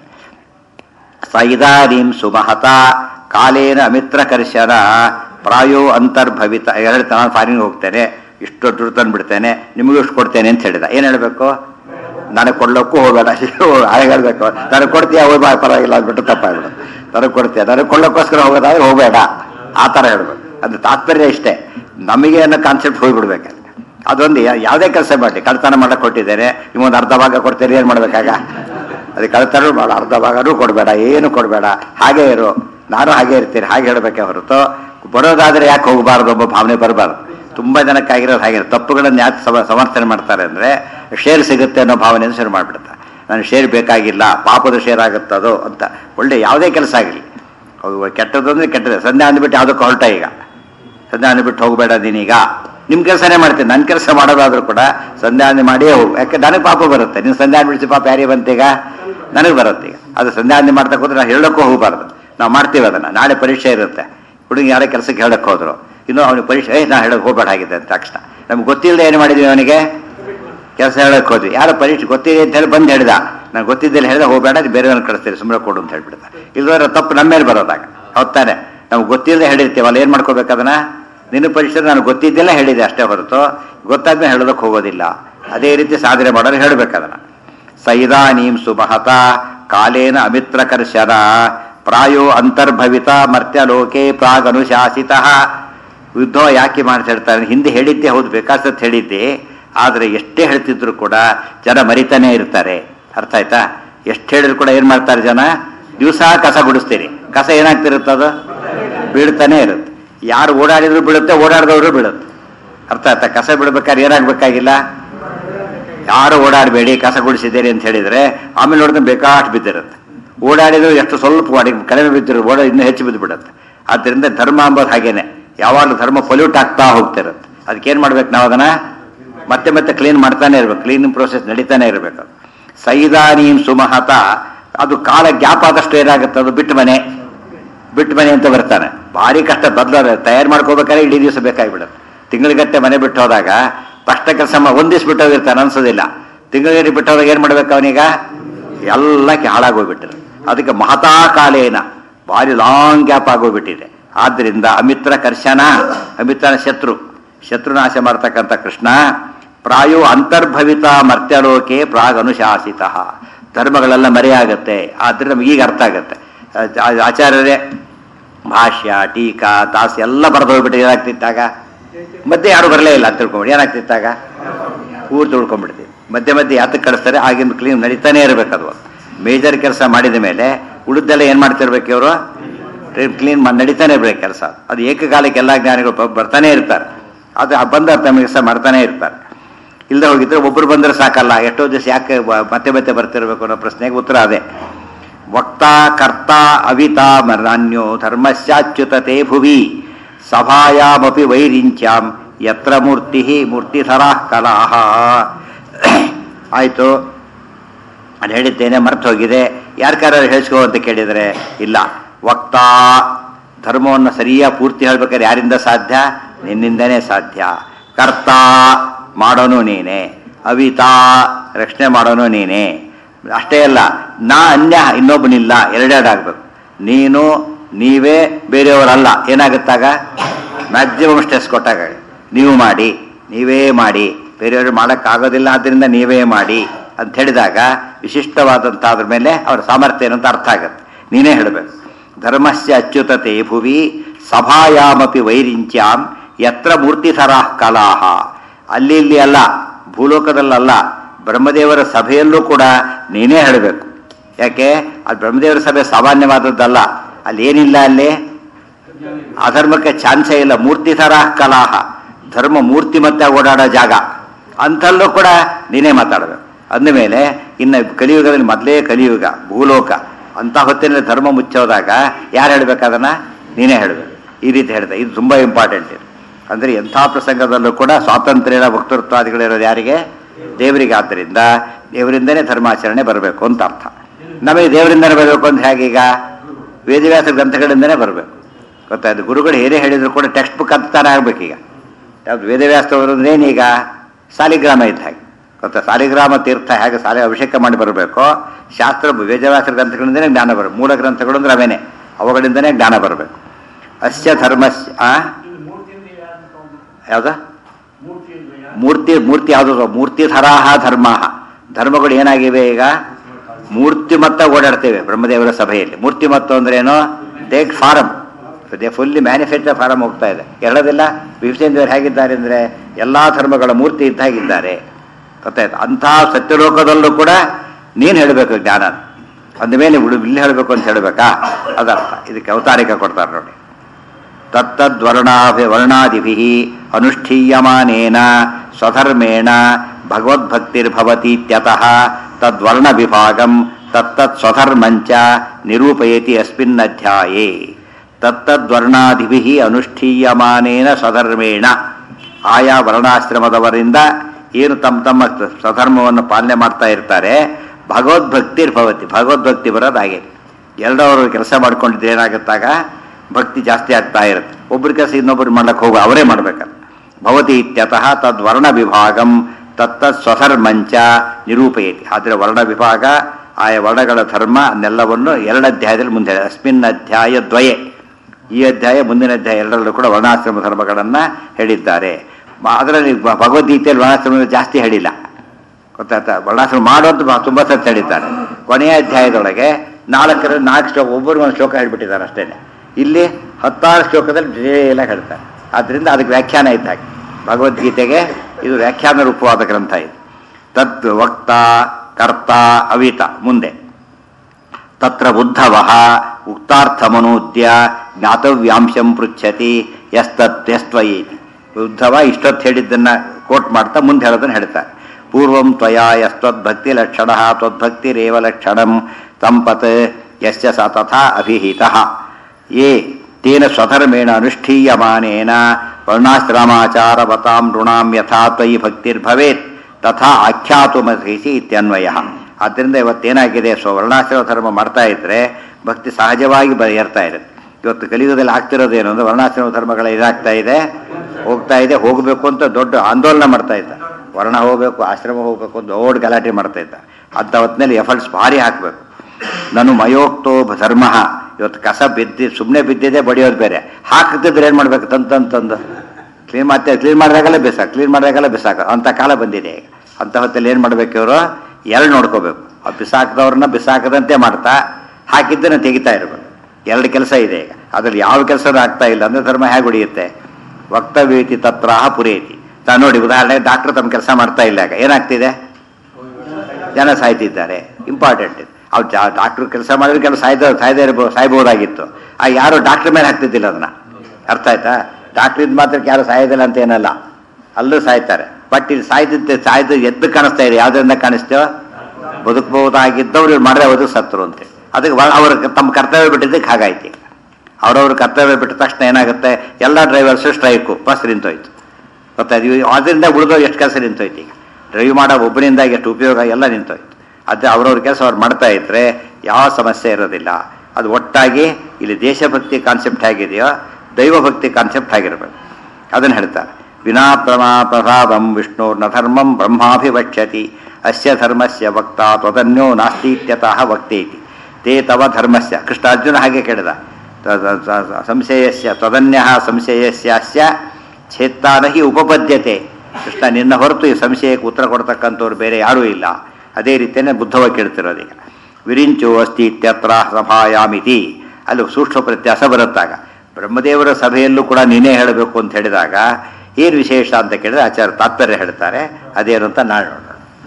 ಸೈದಾನೀಂ ಸುಮಹತ ಕಾಲೇನ ಅಮಿತ್ರ ಕರ್ಷನ ಪ್ರಾಯೋ ಅಂತರ್ಭವಿತ ಹೇಳ್ತಾನೆ ನಾನು ಫಾರಿನ್ಗೆ ಹೋಗ್ತೇನೆ ಇಷ್ಟು ದುಡ್ಡು ತಂದು ಬಿಡ್ತೇನೆ ನಿಮಗೂ ಇಷ್ಟು ಕೊಡ್ತೇನೆ ಅಂತ ಹೇಳಿದ ಏನು ಹೇಳಬೇಕು ನನಗೆ ಕೊಡ್ಲಕ್ಕೂ ಹೋಗಬೇಡ ಹಾಗೆ ಹೇಳ್ಬೇಕು ನನಗೆ ಕೊಡ್ತೀಯ ಹೋಗಿ ಬಾ ಪರವಾಗಿಲ್ಲ ಅಂದ್ಬಿಟ್ಟು ತಪ್ಪಾಗ್ಬಿಡು ನನಗೆ ಕೊಡ್ತೀಯ ನನಗೆ ಕೊಳ್ಳೋಕ್ಕೋಸ್ಕರ ಹೋಗೋದಾದ್ರೆ ಹೋಗಬೇಡ ಆ ಥರ ಹೇಳ್ಬೇಕು ಅದು ತಾತ್ಪರ್ಯ ಇಷ್ಟೇ ನಮಗೆ ಅನ್ನೋ ಕಾನ್ಸೆಪ್ಟ್ ಹೋಗ್ಬಿಡ್ಬೇಕು ಅದೊಂದು ಯಾ- ಯಾವುದೇ ಕೆಲಸ ಮಾಡಿ ಕಳ್ತನ ಮಾಡಕ್ಕೆ ಕೊಟ್ಟಿದ್ದೇನೆ ನಿಮ್ಮೊಂದು ಅರ್ಧ ಭಾಗ ಕೊಡ್ತೀರಿ ಏನು ಮಾಡ್ಬೇಕಾಗ ಅದಕ್ಕೆ ಕಳ್ತನ ಮಾಡ ಅರ್ಧ ಭಾಗನೂ ಕೊಡಬೇಡ ಏನು ಕೊಡಬೇಡ ಹಾಗೆ ಇರು ನಾನು ಹಾಗೆ ಇರ್ತೀನಿ ಹಾಗೆ ಹೇಳಬೇಕೆ ಹೊರತು ಬರೋದಾದ್ರೆ ಯಾಕೆ ಹೋಗಬಾರ್ದು ಒಬ್ಬ ಭಾವನೆ ಬರಬಾರ್ದು ತುಂಬಾ ಜನಕ್ಕಾಗಿರೋದು ಹಾಗೆ ತಪ್ಪುಗಳನ್ನು ಯಾಕೆ ಸಮ ಸಮರ್ಥನೆ ಮಾಡ್ತಾರೆ ಅಂದ್ರೆ ಶೇರ್ ಸಿಗುತ್ತೆ ಅನ್ನೋ ಭಾವನೆಯನ್ನು ಶೇರ್ ಮಾಡಿಬಿಡ್ತಾರೆ ನಾನು ಶೇರ್ ಬೇಕಾಗಿಲ್ಲ ಪಾಪದ ಶೇರ್ ಆಗುತ್ತದೋ ಅಂತ ಒಳ್ಳೆ ಯಾವುದೇ ಕೆಲಸ ಆಗಲಿ ಅದು ಕೆಟ್ಟದ್ದು ಅಂದ್ರೆ ಕೆಟ್ಟದ್ದು ಸಂಧ್ಯಾ ಅಂದ್ಬಿಟ್ಟು ಯಾವುದಕ್ಕೂ ಹೊರಟ ಈಗ ಸಂಧ್ಯಾ ಅಂದ್ಬಿಟ್ಟು ಹೋಗಬೇಡ ನೀನೀಗ ನಿಮ್ಮ ಕೆಲಸನೇ ಮಾಡ್ತೀನಿ ನನ್ನ ಕೆಲಸ ಮಾಡೋದಾದ್ರೂ ಕೂಡ ಸಂಧ್ಯಾವಂದನೆ ಮಾಡಿಯೇ ಹೋಗು ಯಾಕೆ ನನಗೆ ಪಾಪ ಬರುತ್ತೆ ನೀನು ಸಂಧ್ಯಾ ಬಿಡಿಸಿ ಪಾಪ ಯಾರಿಗೆ ಬಂತೀಗ ನನಗೆ ಬರುತ್ತೆ ಈಗ ಅದು ಸಂಧ್ಯಾವಂದನೆ ಮಾಡ್ತಾ ಕೂತ್ರೆ ನಾವು ಹೇಳೋಕ್ಕೂ ಹೋಗಬಾರ್ದು ನಾವು ಮಾಡ್ತೀವಿ ಅದನ್ನು ನಾಳೆ ಪರೀಕ್ಷೆ ಇರುತ್ತೆ ಹುಡುಗಿ ಯಾರೋ ಕೆಲಸಕ್ಕೆ ಹೇಳಕ್ಕೆ ಹೋದ್ರು ಇನ್ನು ಅವನಿಗೆ ಪರೀಕ್ಷೆ ಏ ನಾ ಹೇಳಕ್ಕೆ ಹೋಗ್ಬೇಡ ಆಗಿದೆ ಅಂತ ತಕ್ಷಣ ನಮ್ಗೆ ಗೊತ್ತಿಲ್ಲದೆ ಏನು ಮಾಡಿದ್ವಿ ಅವನಿಗೆ ಕೆಲಸ ಹೇಳಕ್ಕೆ ಹೋದ್ವಿ ಯಾರೋ ಪರೀಕ್ಷೆ ಗೊತ್ತಿದೆ ಅಂತ ಹೇಳಿ ಬಂದು ಹೇಳಿದ ನಾನು ಗೊತ್ತಿದ್ದಲ್ಲಿ ಹೇಳಿದ ಹೋಗಬೇಡ ಅದು ಬೇರೆಯವ್ರನ್ನ ಕಳಿಸ್ತೀರಿ ಸುಮ್ಮನೆ ಕೊಡು ಅಂತ ಹೇಳ್ಬಿಡ್ತ ಇಲ್ದೋದ್ರೆ ತಪ್ಪು ನಮ್ಮ ಮೇಲೆ ಬರೋದಾಗ ಹೌದಾನೆ ನಮ್ಗೆ ಗೊತ್ತಿಲ್ಲದೆ ಹೇಳಿರ್ತೀವಲ್ಲ ಏನು ಮಾಡ್ಕೋಬೇಕು ಅದನ್ನ ನಿನ್ನ ಪರೀಕ್ಷೆ ನನಗೆ ಗೊತ್ತಿದ್ದೆಲ್ಲ ಹೇಳಿದೆ ಅಷ್ಟೇ ಹೊರತು ಗೊತ್ತಾದ್ಮೇಲೆ ಹೇಳೋದಕ್ಕೆ ಹೋಗೋದಿಲ್ಲ ಅದೇ ರೀತಿ ಸಾಧನೆ ಮಾಡೋರು ಹೇಳ್ಬೇಕು ಅದನ್ನ ಸೈದಾನೀಂ ಸುಮಹತ ಕಾಲೇನ ಅಮಿತ್ರಕರ್ಷಣ ಪ್ರಾಯೋ ಅಂತರ್ಭವಿತ ಮರ್ತ್ಯಲೋಕೆ ಪ್ರಾಗನುಶಾಸಿತ ಯುದ್ಧ ಯಾಕೆ ಮಾಡ್ತಾ ಹೇಳ್ತಾರೆ ಹಿಂದೆ ಹೇಳಿದ್ದೆ ಹೌದು ಬೇಕಾಸತ್ ಹೇಳಿದ್ದೆ ಆದರೆ ಎಷ್ಟೇ ಹೇಳ್ತಿದ್ರು ಕೂಡ ಜನ ಮರಿತಾನೆ ಇರ್ತಾರೆ ಅರ್ಥ ಆಯ್ತಾ ಎಷ್ಟು ಹೇಳಿದ್ರು ಕೂಡ ಏನ್ ಮಾಡ್ತಾರೆ ಜನ ದಿವಸ ಕಸ ಗುಡಿಸ್ತೀರಿ ಕಸ ಏನಾಗ್ತಿರುತ್ತದು ಬೀಳ್ತಾನೆ ಇರುತ್ತೆ ಯಾರು ಓಡಾಡಿದ್ರು ಬೀಳುತ್ತೆ ಓಡಾಡಿದವರು ಬೀಳುತ್ತೆ ಅರ್ಥ ಆಯ್ತಾ ಕಸ ಬಿಡ್ಬೇಕಾದ್ರೆ ಏನಾಗ್ಬೇಕಾಗಿಲ್ಲ ಯಾರು ಓಡಾಡಬೇಡಿ ಕಸ ಗುಡಿಸಿದ್ದೀರಿ ಅಂತ ಹೇಳಿದ್ರೆ ಆಮೇಲೆ ನೋಡಿದ್ರೆ ಬೇಕಾಷ್ಟು ಬಿದ್ದಿರುತ್ತೆ ಓಡಾಡಿದ್ರು ಎಷ್ಟು ಸ್ವಲ್ಪ ಓಡಿ ಕಡಿಮೆ ಬಿದ್ದಿರೋ ಓಡ ಇನ್ನೂ ಹೆಚ್ಚು ಬಿದ್ದು ಬಿಡುತ್ತೆ ಆದ್ದರಿಂದ ಧರ್ಮ ಅಂಬೋದು ಹಾಗೇನೆ ಯಾವಾಗಲೂ ಧರ್ಮ ಪೊಲ್ಯೂಟ್ ಆಗ್ತಾ ಹೋಗ್ತಿರುತ್ತೆ ಅದಕ್ಕೇನು ಮಾಡ್ಬೇಕು ನಾವು ಅದನ್ನ ಮತ್ತೆ ಮತ್ತೆ ಕ್ಲೀನ್ ಮಾಡ್ತಾನೆ ಇರ್ಬೇಕು ಕ್ಲೀನಿಂಗ್ ಪ್ರೋಸೆಸ್ ನಡೀತಾನೆ ಇರಬೇಕು ಸೈದಾನೀಂ ಸುಮಹತ ಅದು ಕಾಲ ಗ್ಯಾಪ್ ಆದಷ್ಟು ಏನಾಗುತ್ತೆ ಅದು ಬಿಟ್ಟು ಮನೆ ಬಿಟ್ಟು ಮನೆ ಅಂತ ಬರ್ತಾನೆ ಭಾರಿ ಕಷ್ಟ ಬದಲ ತಯಾರು ಮಾಡ್ಕೋಬೇಕಾದ್ರೆ ಇಡೀ ದಿವಸ ಬೇಕಾಗಿಬಿಡುತ್ತೆ ತಿಂಗಳಿಗಟ್ಟೆ ಮನೆ ಬಿಟ್ಟು ಹೋದಾಗ ಕಷ್ಟ ಕೆಲಸ ಒಂದ್ ದಿವ್ಸ ಬಿಟ್ಟು ಹೋಗಿರ್ತಾನೆ ಅನ್ಸೋದಿಲ್ಲ ತಿಂಗಳಿಗೆ ಬಿಟ್ಟು ಹೋದಾಗ ಏನ್ ಮಾಡ್ಬೇಕು ಅವನೀಗ ಎಲ್ಲ ಹಾಳಾಗೋಗ್ಬಿಟ್ಟಿರು ಅದಕ್ಕೆ ಮಹತಾ ಕಾಲೇನ ಭಾರಿ ಲಾಂಗ್ ಗ್ಯಾಪ್ ಆಗೋಗ್ಬಿಟ್ಟಿದೆ ಆದ್ರಿಂದ ಅಮಿತ್ರ ಕರ್ಷಣ ಅಮಿತ್ರನ ಶತ್ರು ಶತ್ರುನಾಶ ಮಾಡ್ತಕ್ಕಂಥ ಕೃಷ್ಣ ಪ್ರಾಯೋ ಅಂತರ್ಭವಿತ ಮರ್ತ್ಯಲೋಕೆ ಪ್ರಾಗ್ ಅನುಶಾಸಿತ ಧರ್ಮಗಳೆಲ್ಲ ಮರೆಯಾಗತ್ತೆ ಆದ್ರೆ ನಮ್ಗೆ ಈಗ ಅರ್ಥ ಆಗತ್ತೆ ಆ- ಆಚಾರ್ಯರೇ ಭಾಷ್ಯ ಟೀಕಾ ದಾಸ್ ಎಲ್ಲ ಬರೆದು ಹೋಗ್ಬಿಟ್ಟು ಏನಾಗ್ತಿತ್ತಾಗ ಮಧ್ಯೆ ಯಾರು ಬರಲೇ ಇಲ್ಲ ಅಂತ ತಿಳ್ಕೊಂಬಿಡಿ ಏನಾಗ್ತಿತ್ತಾಗ ಊರು ತಿಳ್ಕೊಂಡ್ಬಿಡ್ತೀವಿ ಮಧ್ಯೆ ಮಧ್ಯೆ ಯಾತಕ್ಕೆ ಕಳಿಸ್ತಾರೆ ಆಗಿಂದ ಕ್ಲೀನ್ ನಡೀತಾನೆ ಇರಬೇಕು ಅದು ಮೇಜರ್ ಕೆಲಸ ಮಾಡಿದ ಮೇಲೆ ಉಳಿದೆಲ್ಲ ಏನು ಮಾಡ್ತಿರ್ಬೇಕು ಇವರು ಕ್ಲೀನ್ ನಡೀತಾನೆ ಇರ್ಬೇಕು ಕೆಲಸ ಅದು ಏಕಕಾಲಕ್ಕೆ ಎಲ್ಲ ಜ್ಞಾನಿಗಳು ಬ- ಬರ್ತಾನೆ ಇರ್ತಾರೆ ಅದು ಆ ಬಂದ ತಮ್ಮ ಕೆಲಸ ಮಾಡ್ತಾನೆ ಇರ್ತಾರೆ ಇಲ್ಲದೆ ಹೋಗಿದ್ರೆ ಒಬ್ರು ಬಂದ್ರೆ ಸಾಕಲ್ಲ ಎಷ್ಟೋ ದಿವಸ ಯಾಕೆ ಬ- ಮತ್ತೆ ಮತ್ತೆ ಬರ್ತಿರ್ಬೇಕು ಅನ್ನೋ ಪ್ರಶ್ನೆಗೆ ಉತ್ತರ ಅದೇ ವಕ್ತ ಕರ್ತ ಅವಿತಾ ಮರಾನ್ಯೋ ಧರ್ಮಸ್ಯಾಚ್ಯುತತೆ ಭುವಿ ಸಭಾಯಾಮಪಿ ವೈರಿಂಚ್ಯಾಂ ಯತ್ರ ಮೂರ್ತಿ ಮೂರ್ತಿಧರಾ ಕಲಾಹ ಆಯಿತು ಅದು ಹೇಳಿದ್ದೇನೆ ಮರ್ತು ಹೋಗಿದೆ ಯಾರ್ಕಾರ ಹೇಳಿಸ್ಕೋ ಅಂತ ಕೇಳಿದರೆ ಇಲ್ಲ ವಕ್ತ ಧರ್ಮವನ್ನು ಸರಿಯಾಗಿ ಪೂರ್ತಿ ಹೇಳ್ಬೇಕಾದ್ರೆ ಯಾರಿಂದ ಸಾಧ್ಯ ನಿನ್ನಿಂದನೇ ಸಾಧ್ಯ ಕರ್ತ ಮಾಡೋನು ನೀನೆ ಅವಿತಾ ರಕ್ಷಣೆ ಮಾಡೋನು ನೀನೆ ಅಷ್ಟೇ ಅಲ್ಲ ನಾ ಅನ್ಯ ಇನ್ನೊಬ್ಬನಿಲ್ಲ ಎರಡೆರಡಾಗಬೇಕು ನೀನು ನೀವೇ ಬೇರೆಯವರಲ್ಲ ಏನಾಗುತ್ತಾಗ ಮ್ಯಾಕ್ಸಿಮಮ್ ಸ್ಟ್ರೆಸ್ ಕೊಟ್ಟಾಗ ನೀವು ಮಾಡಿ ನೀವೇ ಮಾಡಿ ಬೇರೆಯವರು ಮಾಡೋಕ್ಕಾಗೋದಿಲ್ಲ ಆದ್ದರಿಂದ ನೀವೇ ಮಾಡಿ ಅಂತ ಹೇಳಿದಾಗ ವಿಶಿಷ್ಟವಾದಂಥ ಅದ್ರ ಮೇಲೆ ಅವರ ಸಾಮರ್ಥ್ಯ ಏನಂತ ಅರ್ಥ ಆಗತ್ತೆ ನೀನೇ ಹೇಳಬೇಕು ಧರ್ಮಸ್ಯ ಅಚ್ಯುತತೆ ಭುವಿ ಸಭಾಯಾಮಪಿ ವೈರಿಂಚ್ಯಾಂ ಯತ್ರ ಮೂರ್ತಿಧರಾ ಕಲಾಹ ಅಲ್ಲಿ ಇಲ್ಲಿ ಅಲ್ಲ ಭೂಲೋಕದಲ್ಲಲ್ಲ ಬ್ರಹ್ಮದೇವರ ಸಭೆಯಲ್ಲೂ ಕೂಡ ನೀನೇ ಹೇಳಬೇಕು ಯಾಕೆ ಅದು ಬ್ರಹ್ಮದೇವರ ಸಭೆ ಸಾಮಾನ್ಯವಾದದ್ದಲ್ಲ ಅಲ್ಲಿ ಏನಿಲ್ಲ ಅಲ್ಲಿ ಅಧರ್ಮಕ್ಕೆ ಚಾನ್ಸೇ ಇಲ್ಲ ಮೂರ್ತಿ ಥರ ಕಲಾಹ ಧರ್ಮ ಮೂರ್ತಿ ಮತ್ತೆ ಓಡಾಡೋ ಜಾಗ ಅಂತಲ್ಲೂ ಕೂಡ ನೀನೇ ಮಾತಾಡಬೇಕು ಅಂದಮೇಲೆ ಇನ್ನು ಕಲಿಯುಗದಲ್ಲಿ ಮೊದಲೇ ಕಲಿಯುಗ ಭೂಲೋಕ ಅಂತ ಹೊತ್ತಿನಲ್ಲಿ ಧರ್ಮ ಮುಚ್ಚೋದಾಗ ಯಾರು ಹೇಳ್ಬೇಕು ಅದನ್ನ ನೀನೇ ಹೇಳಬೇಕು ಈ ರೀತಿ ಹೇಳಿದೆ ಇದು ತುಂಬ ಇಂಪಾರ್ಟೆಂಟ್ ಇದು ಅಂದರೆ ಎಂಥ ಪ್ರಸಂಗದಲ್ಲೂ ಕೂಡ ಸ್ವಾತಂತ್ರ್ಯ ವಕ್ತೃತ್ವಾದಿಗಳಿರೋದು ಯಾರಿಗೆ ದೇವರಿಗೆ ಆದ್ದರಿಂದ ದೇವರಿಂದನೇ ಧರ್ಮಾಚರಣೆ ಬರಬೇಕು ಅಂತ ಅರ್ಥ ನಮಗೆ ದೇವರಿಂದನೇ ಬರಬೇಕು ಅಂತ ಹೇಗೀಗ ವೇದವ್ಯಾಸ ಗ್ರಂಥಗಳಿಂದನೇ ಬರಬೇಕು ಗೊತ್ತಾಯ್ತು ಗುರುಗಳು ಏನೇ ಹೇಳಿದ್ರು ಕೂಡ ಟೆಕ್ಸ್ಟ್ ಬುಕ್ ಅಂತ ತಾನೇ ಆಗ್ಬೇಕೀಗ ಯಾವ್ದು ವೇದವ್ಯಾಸದವರು ಅಂದ್ರೆ ಏನೀಗ ಸಾಲಿಗ್ರಾಮ ಇದ್ದ ಹಾಗೆ ಗೊತ್ತಾ ಸಾಲಿಗ್ರಾಮ ತೀರ್ಥ ಹೇಗೆ ಸಾಲಿ ಅಭಿಷೇಕ ಮಾಡಿ ಬರಬೇಕು ಶಾಸ್ತ್ರ ವೇದವ್ಯಾಸ ಗ್ರಂಥಗಳಿಂದನೇ ಜ್ಞಾನ ಬರಬೇಕು ಮೂಲ ಗ್ರಂಥಗಳು ಅಂದ್ರೆ ಅವೇನೆ ಅವುಗಳಿಂದನೇ ಜ್ಞಾನ ಬರಬೇಕು ಅಸ್ಯ ಧರ್ಮಸ್ಯ ಆ? ಯಾವ್ದು ಮೂರ್ತಿ ಮೂರ್ತಿ ಯಾವುದು ಮೂರ್ತಿ ಧರಾಹ ಧರ್ಮ ಧರ್ಮಗಳು ಏನಾಗಿವೆ ಈಗ ಮೂರ್ತಿಮತ್ತ ಓಡಾಡ್ತೇವೆ ಬ್ರಹ್ಮದೇವರ ಸಭೆಯಲ್ಲಿ ಮೂರ್ತಿಮತ್ತು ಅಂದ್ರೆ ಏನು take form they fully manufacture form ಹೋಗ್ತಾ ಇದೆ ಎರಡದಿಲ್ಲ ವಿಭೀಷಣ ದೇವರು ಹೇಗಿದ್ದಾರೆ ಅಂದರೆ ಎಲ್ಲ ಧರ್ಮಗಳ ಮೂರ್ತಿ ಇದ್ದಾಗಿದ್ದಾರೆ ಗೊತ್ತಾಯ್ತು ಅಂಥ ಸತ್ಯಲೋಕದಲ್ಲೂ ಕೂಡ ನೀನು ಹೇಳಬೇಕು ಜ್ಞಾನ ಅಂದಮೇಲೆ ಉಳು- ಇಲ್ಲಿ ಹೇಳಬೇಕು ಅಂತ ಹೇಳಬೇಕಾ ಅದರ್ಥ ಇದಕ್ಕೆ ಅವತಾರಿಕ ಕೊಡ್ತಾರೆ ನೋಡಿ ತತ್ತದ್ವರ್ಣಾಭಿ ವರ್ಣಾದಿಭಿ ಅನುಷ್ಠೀಯಮಾನೇನ ಸ್ವಧರ್ಮೇಣ ಭಗವದ್ಭಕ್ತಿರ್ಭವತೀತ್ಯತಃ ತದ್ವರ್ಣ ವಿಭಾಗಂ ತತ್ತತ್ ಸ್ವಧರ್ಮಂಚ ನಿರೂಪಯತಿ ಅಸ್ಮಿನ್ ಅಧ್ಯಾಯೇ ತತ್ತದ್ವರ್ಣಾದಿಭಿ ಅನುಷ್ಠೀಯಮಾನೇನ ಸ್ವಧರ್ಮೇಣ ಆಯಾ ವರ್ಣಾಶ್ರಮದವರಿಂದ ಏನು ತಮ್ಮ ತಮ್ಮ ಸ್ವಧರ್ಮವನ್ನು ಪಾಲನೆ ಮಾಡ್ತಾ ಇರ್ತಾರೆ ಭಗವದ್ಭಕ್ತಿರ್ಭವತಿ ಭಗವದ್ಭಕ್ತಿ ಬರೋದಾಗಿದೆ ಎರಡವರು ಕೆಲಸ ಮಾಡ್ಕೊಂಡಿದ್ರೆ ಏನಾಗುತ್ತಾಗ ಭಕ್ತಿ ಜಾಸ್ತಿ ಆಗ್ತಾ ಇರುತ್ತೆ ಒಬ್ಬರ ಕೆಲಸ ಇನ್ನೊಬ್ಬರು ಮಾಡ್ಲಿಕ್ಕೆ ಹೋಗ ಅವರೇ ಮಾಡ್ಬೇಕಲ್ಲ ಭವತಿ ಇತ್ಯತಃ ತದ್ವರ್ಣ ವಿಭಾಗಂ ತತ್ತ ಸ್ವಧರ್ಮಂಚ ನಿರೂಪಯತಿ ಆದರೆ ವರ್ಣ ವಿಭಾಗ ಆಯಾ ವರ್ಣಗಳ ಧರ್ಮ ಅನ್ನೆಲ್ಲವನ್ನು ಎರಡು ಅಧ್ಯಾಯದಲ್ಲಿ ಮುಂದೆ ಹೇಳಿದೆ. ಅಸ್ಮಿನ್ ಅಧ್ಯಾಯ ದ್ವಯೇ ಈ ಅಧ್ಯಾಯ ಮುಂದಿನ ಅಧ್ಯಾಯ ಎರಡರಲ್ಲೂ ಕೂಡ ವರ್ಣಾಶ್ರಮ ಧರ್ಮಗಳನ್ನು ಹೇಳಿದ್ದಾರೆ ಮ- ಅದರಲ್ಲಿ ಭ- ಭಗವದ್ಗೀತೆಯಲ್ಲಿ ವರ್ಣಾಶ್ರಮ ಜಾಸ್ತಿ ಹೇಳಿಲ್ಲ ಗೊತ್ತಾಯ್ತಾ ವರ್ಣಾಶ್ರಮ ಮಾಡುವಂತ ಬ- ತುಂಬಾ ಸತ್ತು ಹೇಳಿದ್ದಾರೆ ಕೊನೆಯ ಅಧ್ಯಾಯದೊಳಗೆ ನಾಲ್ಕರ ನಾಲ್ಕು ಶ್ಲೋಕ ಒಬ್ಬರು ಒಂದು ಶ್ಲೋಕ ಹೇಳ್ಬಿಟ್ಟಿದ್ದಾರೆ ಅಷ್ಟೇ ಇಲ್ಲಿ ಹತ್ತಾರು ಶ್ಲೋಕದಲ್ಲಿ ಡೀಟೇಲ್ ಆಗಿ ಹೇಳ್ತಾರೆ ಆದ್ದರಿಂದ ಅದಕ್ಕೆ ವ್ಯಾಖ್ಯಾನ ಇದ್ದಾಗೆ ಭಗವದ್ಗೀತೆಗೆ ಇದು ವ್ಯಾಖ್ಯಾನ ರೂಪವಾದ ಗ್ರಂಥ ಇದು ತದ್ ವಕ್ತ ಕರ್ತ ಅವಿತ ಮುಂದೆ ತತ್ರ ಉದ್ಧವ ಉಕ್ತಾರ್ಥಮನೂದ್ಯ ಜ್ಞಾತವ್ಯಾಂಶಂ ಪೃಚ್ಛತಿ ಯಸ್ತತ್ಯಸ್ತ್ವಯೇತಿ ಉದ್ಧವ ಇಷ್ಟೊತ್ತು ಹೇಳಿದ್ದನ್ನ ಕೋಟ್ ಮಾಡ್ತಾ ಮುಂದೆ ಹೇಳೋದನ್ನ ಹೇಳ್ತಾರೆ ಪೂರ್ವಂ ತ್ವಯಾ ಯಸ್ತ್ವದ್ಭಕ್ತಿ ಲಕ್ಷಣ ತ್ವದ್ಭಕ್ತಿರೇವ ಲಕ್ಷಣಂ ತಂಪತ್ ಯಶ್ಚ ಸ ತಥಾ ಅಭಿಹಿತಃ ಯೇ ತೇನ ಸ್ವಧರ್ಮೇಣ ಅನುಷ್ಠೀಯಮಾನೇನ ವರ್ಣಾಶ್ರಮಾಚಾರವತಾಂ ನೃಣಾಂ ಯಥಾ ತ್ವಯಿ ಭಕ್ತಿರ್ಭವೇತ್ ತಥಾ ಆಖ್ಯಾತುಮಹಿಸಿ ಇತ್ಯನ್ವಯ ಆದ್ದರಿಂದ ಇವತ್ತೇನಾಗಿದೆ ಸೊ ವರ್ಣಾಶ್ರಮ ಧರ್ಮ ಮಾಡ್ತಾ ಇದ್ರೆ ಭಕ್ತಿ ಸಹಜವಾಗಿ ಬ ಏರ್ತಾ ಇರುತ್ತೆ ಇವತ್ತು ಕಲಿಯುಗದಲ್ಲಿ ಆಗ್ತಿರೋದೇನು ಅಂದ್ರೆ ವರ್ಣಾಶ್ರಮ ಧರ್ಮಗಳ ಇದಾಗ್ತಾ ಇದೆ ಹೋಗ್ತಾ ಇದೆ ಹೋಗಬೇಕು ಅಂತ ದೊಡ್ಡ ಆಂದೋಲನ ಮಾಡ್ತಾ ಇದ್ದ ವರ್ಣ ಹೋಗಬೇಕು ಆಶ್ರಮ ಹೋಗಬೇಕು ಅಂತ ದೊಡ್ಡ ಗಲಾಟೆ ಮಾಡ್ತಾ ಇದ್ದ ಅಂತ ಹೊತ್ತಿನಲ್ಲಿ ಎಫರ್ಟ್ಸ್ ಭಾರಿ ಹಾಕಬೇಕು ನಾನು ಮಯೋಕ್ತೋ ಧರ್ಮ ಇವತ್ತು ಕಸ ಬಿದ್ದಿ ಸುಮ್ಮನೆ ಬಿದ್ದಿದೆ ಬಡಿಯೋದು ಬೇರೆ ಹಾಕದಿದ್ರೆ ಏನು ಮಾಡ್ಬೇಕು ತಂತಂತಂದು ಕ್ಲೀನ್ ಮತ್ತೆ ಕ್ಲೀನ್ ಮಾಡಿದಾಗೆಲ್ಲ ಬಿಸಾಕ ಕ್ಲೀನ್ ಮಾಡಿದಾಗೆಲ್ಲ ಬಿಸಾಕ ಅಂತ ಕಾಲ ಬಂದಿದೆ ಈಗ ಅಂತ ಹೊತ್ತಲ್ಲಿ ಏನು ಮಾಡ್ಬೇಕು ಇವರು ಎರಡು ನೋಡ್ಕೋಬೇಕು ಆ ಬಿಸಾಕದವ್ರನ್ನ ಬಿಸಾಕದಂತೆ ಮಾಡ್ತಾ ಹಾಕಿದ್ದನ್ನು ತೆಗಿತಾ ಇರಬೇಕು ಎರಡು ಕೆಲಸ ಇದೆ ಈಗ ಅದ್ರಲ್ಲಿ ಯಾವ ಕೆಲಸನೂ ಆಗ್ತಾ ಇಲ್ಲ ಅಂದ್ರೆ ಧರ್ಮ ಹೇಗೆ ಉಳಿಯುತ್ತೆ ವಕ್ತವ್ಯತಿ ತತ್ರಾಹ ಪುರೇತಿ ತಾ ನೋಡಿ ಉದಾಹರಣೆ ಡಾಕ್ಟರ್ ತಮ್ಮ ಕೆಲಸ ಮಾಡ್ತಾ ಇಲ್ಲ ಈಗ ಏನಾಗ್ತಿದೆ ಜನ ಸಾಯ್ತಿದ್ದಾರೆ ಇಂಪಾರ್ಟೆಂಟ್ ಇದು ಅವ್ರು ಡಾಕ್ಟರ್ ಕೆಲಸ ಮಾಡಿದ್ರೆ ಕೆಲವು ಸಾಯ್ದ ಸಾಯ್ದೇ ಇರ್ಬೋದು ಸಾಯ್ಬೋದಾಗಿತ್ತು ಆ ಯಾರು ಡಾಕ್ಟರ್ ಮೇಲೆ ಹಾಕ್ತಿದ್ದಿಲ್ಲ ಅದನ್ನ ಅರ್ಥ ಆಯ್ತಾ ಡಾಕ್ಟರ್ ಇದ್ ಮಾತ್ರಕ್ಕೆ ಯಾರು ಸಾಯೋದಿಲ್ಲ ಅಂತ ಏನಲ್ಲ ಅಲ್ಲೂ ಸಾಯ್ತಾರೆ ಬಟ್ ಇಲ್ಲಿ ಸಾಯ್ದಿದ್ದೆ ಸಾಯ್ದು ಎದ್ದು ಕಾಣಿಸ್ತಾ ಇದೆ ಯಾವ್ದ್ರಿಂದ ಕಾಣಿಸ್ತೇವ ಬದುಕಬಹುದಾಗಿದ್ದವ್ರು ಇವ್ರು ಮಾಡದೆ ಹೋದ್ರು ಸತ್ರು ಅಂತ ಅದಕ್ಕೆ ವ- ಅವ್ರ ತಮ್ಮ ಕರ್ತವ್ಯ ಬಿಟ್ಟಿದ್ದಕ್ಕೆ ಹಾಗಾಯ್ತು ಈಗ. ಅವ್ರವ್ರ ಕರ್ತವ್ಯ ಬಿಟ್ಟ ತಕ್ಷಣ ಏನಾಗುತ್ತೆ ಎಲ್ಲ ಡ್ರೈವರ್ಸು ಸ್ಟ್ರೈಕು ಬಸ್ ನಿಂತೋಯ್ತು ಗೊತ್ತಾಯ್ತು ಅದರಿಂದ ಉಳಿದವ್ರು ಎಷ್ಟು ಕೆಲಸ ನಿಂತೋಯ್ತು ಈಗ ಡ್ರೈವ್ ಮಾಡೋ ಒಬ್ಬನಿಂದ ಎಷ್ಟು ಉಪಯೋಗ ಎಲ್ಲ ನಿಂತೋಯ್ತು ಅದೇ ಅವ್ರವ್ರ ಕೆಲಸ ಅವ್ರು ಮಾಡ್ತಾ ಇದ್ರೆ ಯಾವ ಸಮಸ್ಯೆ ಇರೋದಿಲ್ಲ ಅದು ಒಟ್ಟಾಗಿ ಇಲ್ಲಿ ದೇಶಭಕ್ತಿ ಕಾನ್ಸೆಪ್ಟ್ ಹೇಗಿದೆಯೋ ದೈವಭಕ್ತಿ ಕಾನ್ಸೆಪ್ಟ್ ಆಗಿರ್ಬೇಕು ಅದನ್ನು ಹೇಳ್ತಾರೆ ವಿನಾ ಪ್ರಮಾ ಪ್ರಭಾವಂ ವಿಷ್ಣುರ್ನ ಧರ್ಮಂ ಬ್ರಹ್ಮಾಭಿವಕ್ಷ್ಯತಿ ಅಸ್ಯ ಧರ್ಮಸ್ಯ ವಕ್ತ ತ್ವದನ್ಯೋ ನಾಸ್ತೀತ್ಯತಃ ವಕ್ತೇತಿ ತೇ ತವ ಧರ್ಮಸ್ಯ ಕೃಷ್ಣ ಅರ್ಜುನ ಹಾಗೆ ಕೇಳಿದ ತ- ತ- ತ- ಸಂಶಯಸ್ಯ ತ್ವದನ್ಯ ಸಂಶಯಸ್ಯಾಸ್ಯ ಛೇತ್ತಾನ ಹಿ ಉಪಪದ್ಯತೆ ಕೃಷ್ಣ ನಿನ್ನ ಹೊರತು ಈ ಸಂಶಯಕ್ಕೆ ಉತ್ತರ ಕೊಡ್ತಕ್ಕಂಥವ್ರು ಬೇರೆ ಯಾರೂ ಇಲ್ಲ ಅದೇ ರೀತಿಯೇ ಬುದ್ಧವ ಕೇಳ್ತಿರೋದೀಗ ವಿರಿಂಚೋ ಅಸ್ತಿ ಇತ್ಯತ್ರ ಸಭಾಯಾಮಿತಿ ಅಲ್ಲಿ ಸೂಕ್ಷ್ಮ ವ್ಯತ್ಯಾಸ ಬರುತ್ತಾಗ ಬ್ರಹ್ಮದೇವರ ಸಭೆಯಲ್ಲೂ ಕೂಡ ನೀನೇ ಹೇಳಬೇಕು ಅಂತ ಹೇಳಿದಾಗ ಏನು ವಿಶೇಷ ಅಂತ ಕೇಳಿದ್ರೆ ಆಚಾರ್ಯ ತಾತ್ಪರ್ಯ ಹೇಳ್ತಾರೆ ಅದೇನು ಅಂತ ನಾಳೆ ನೋಡೋಣ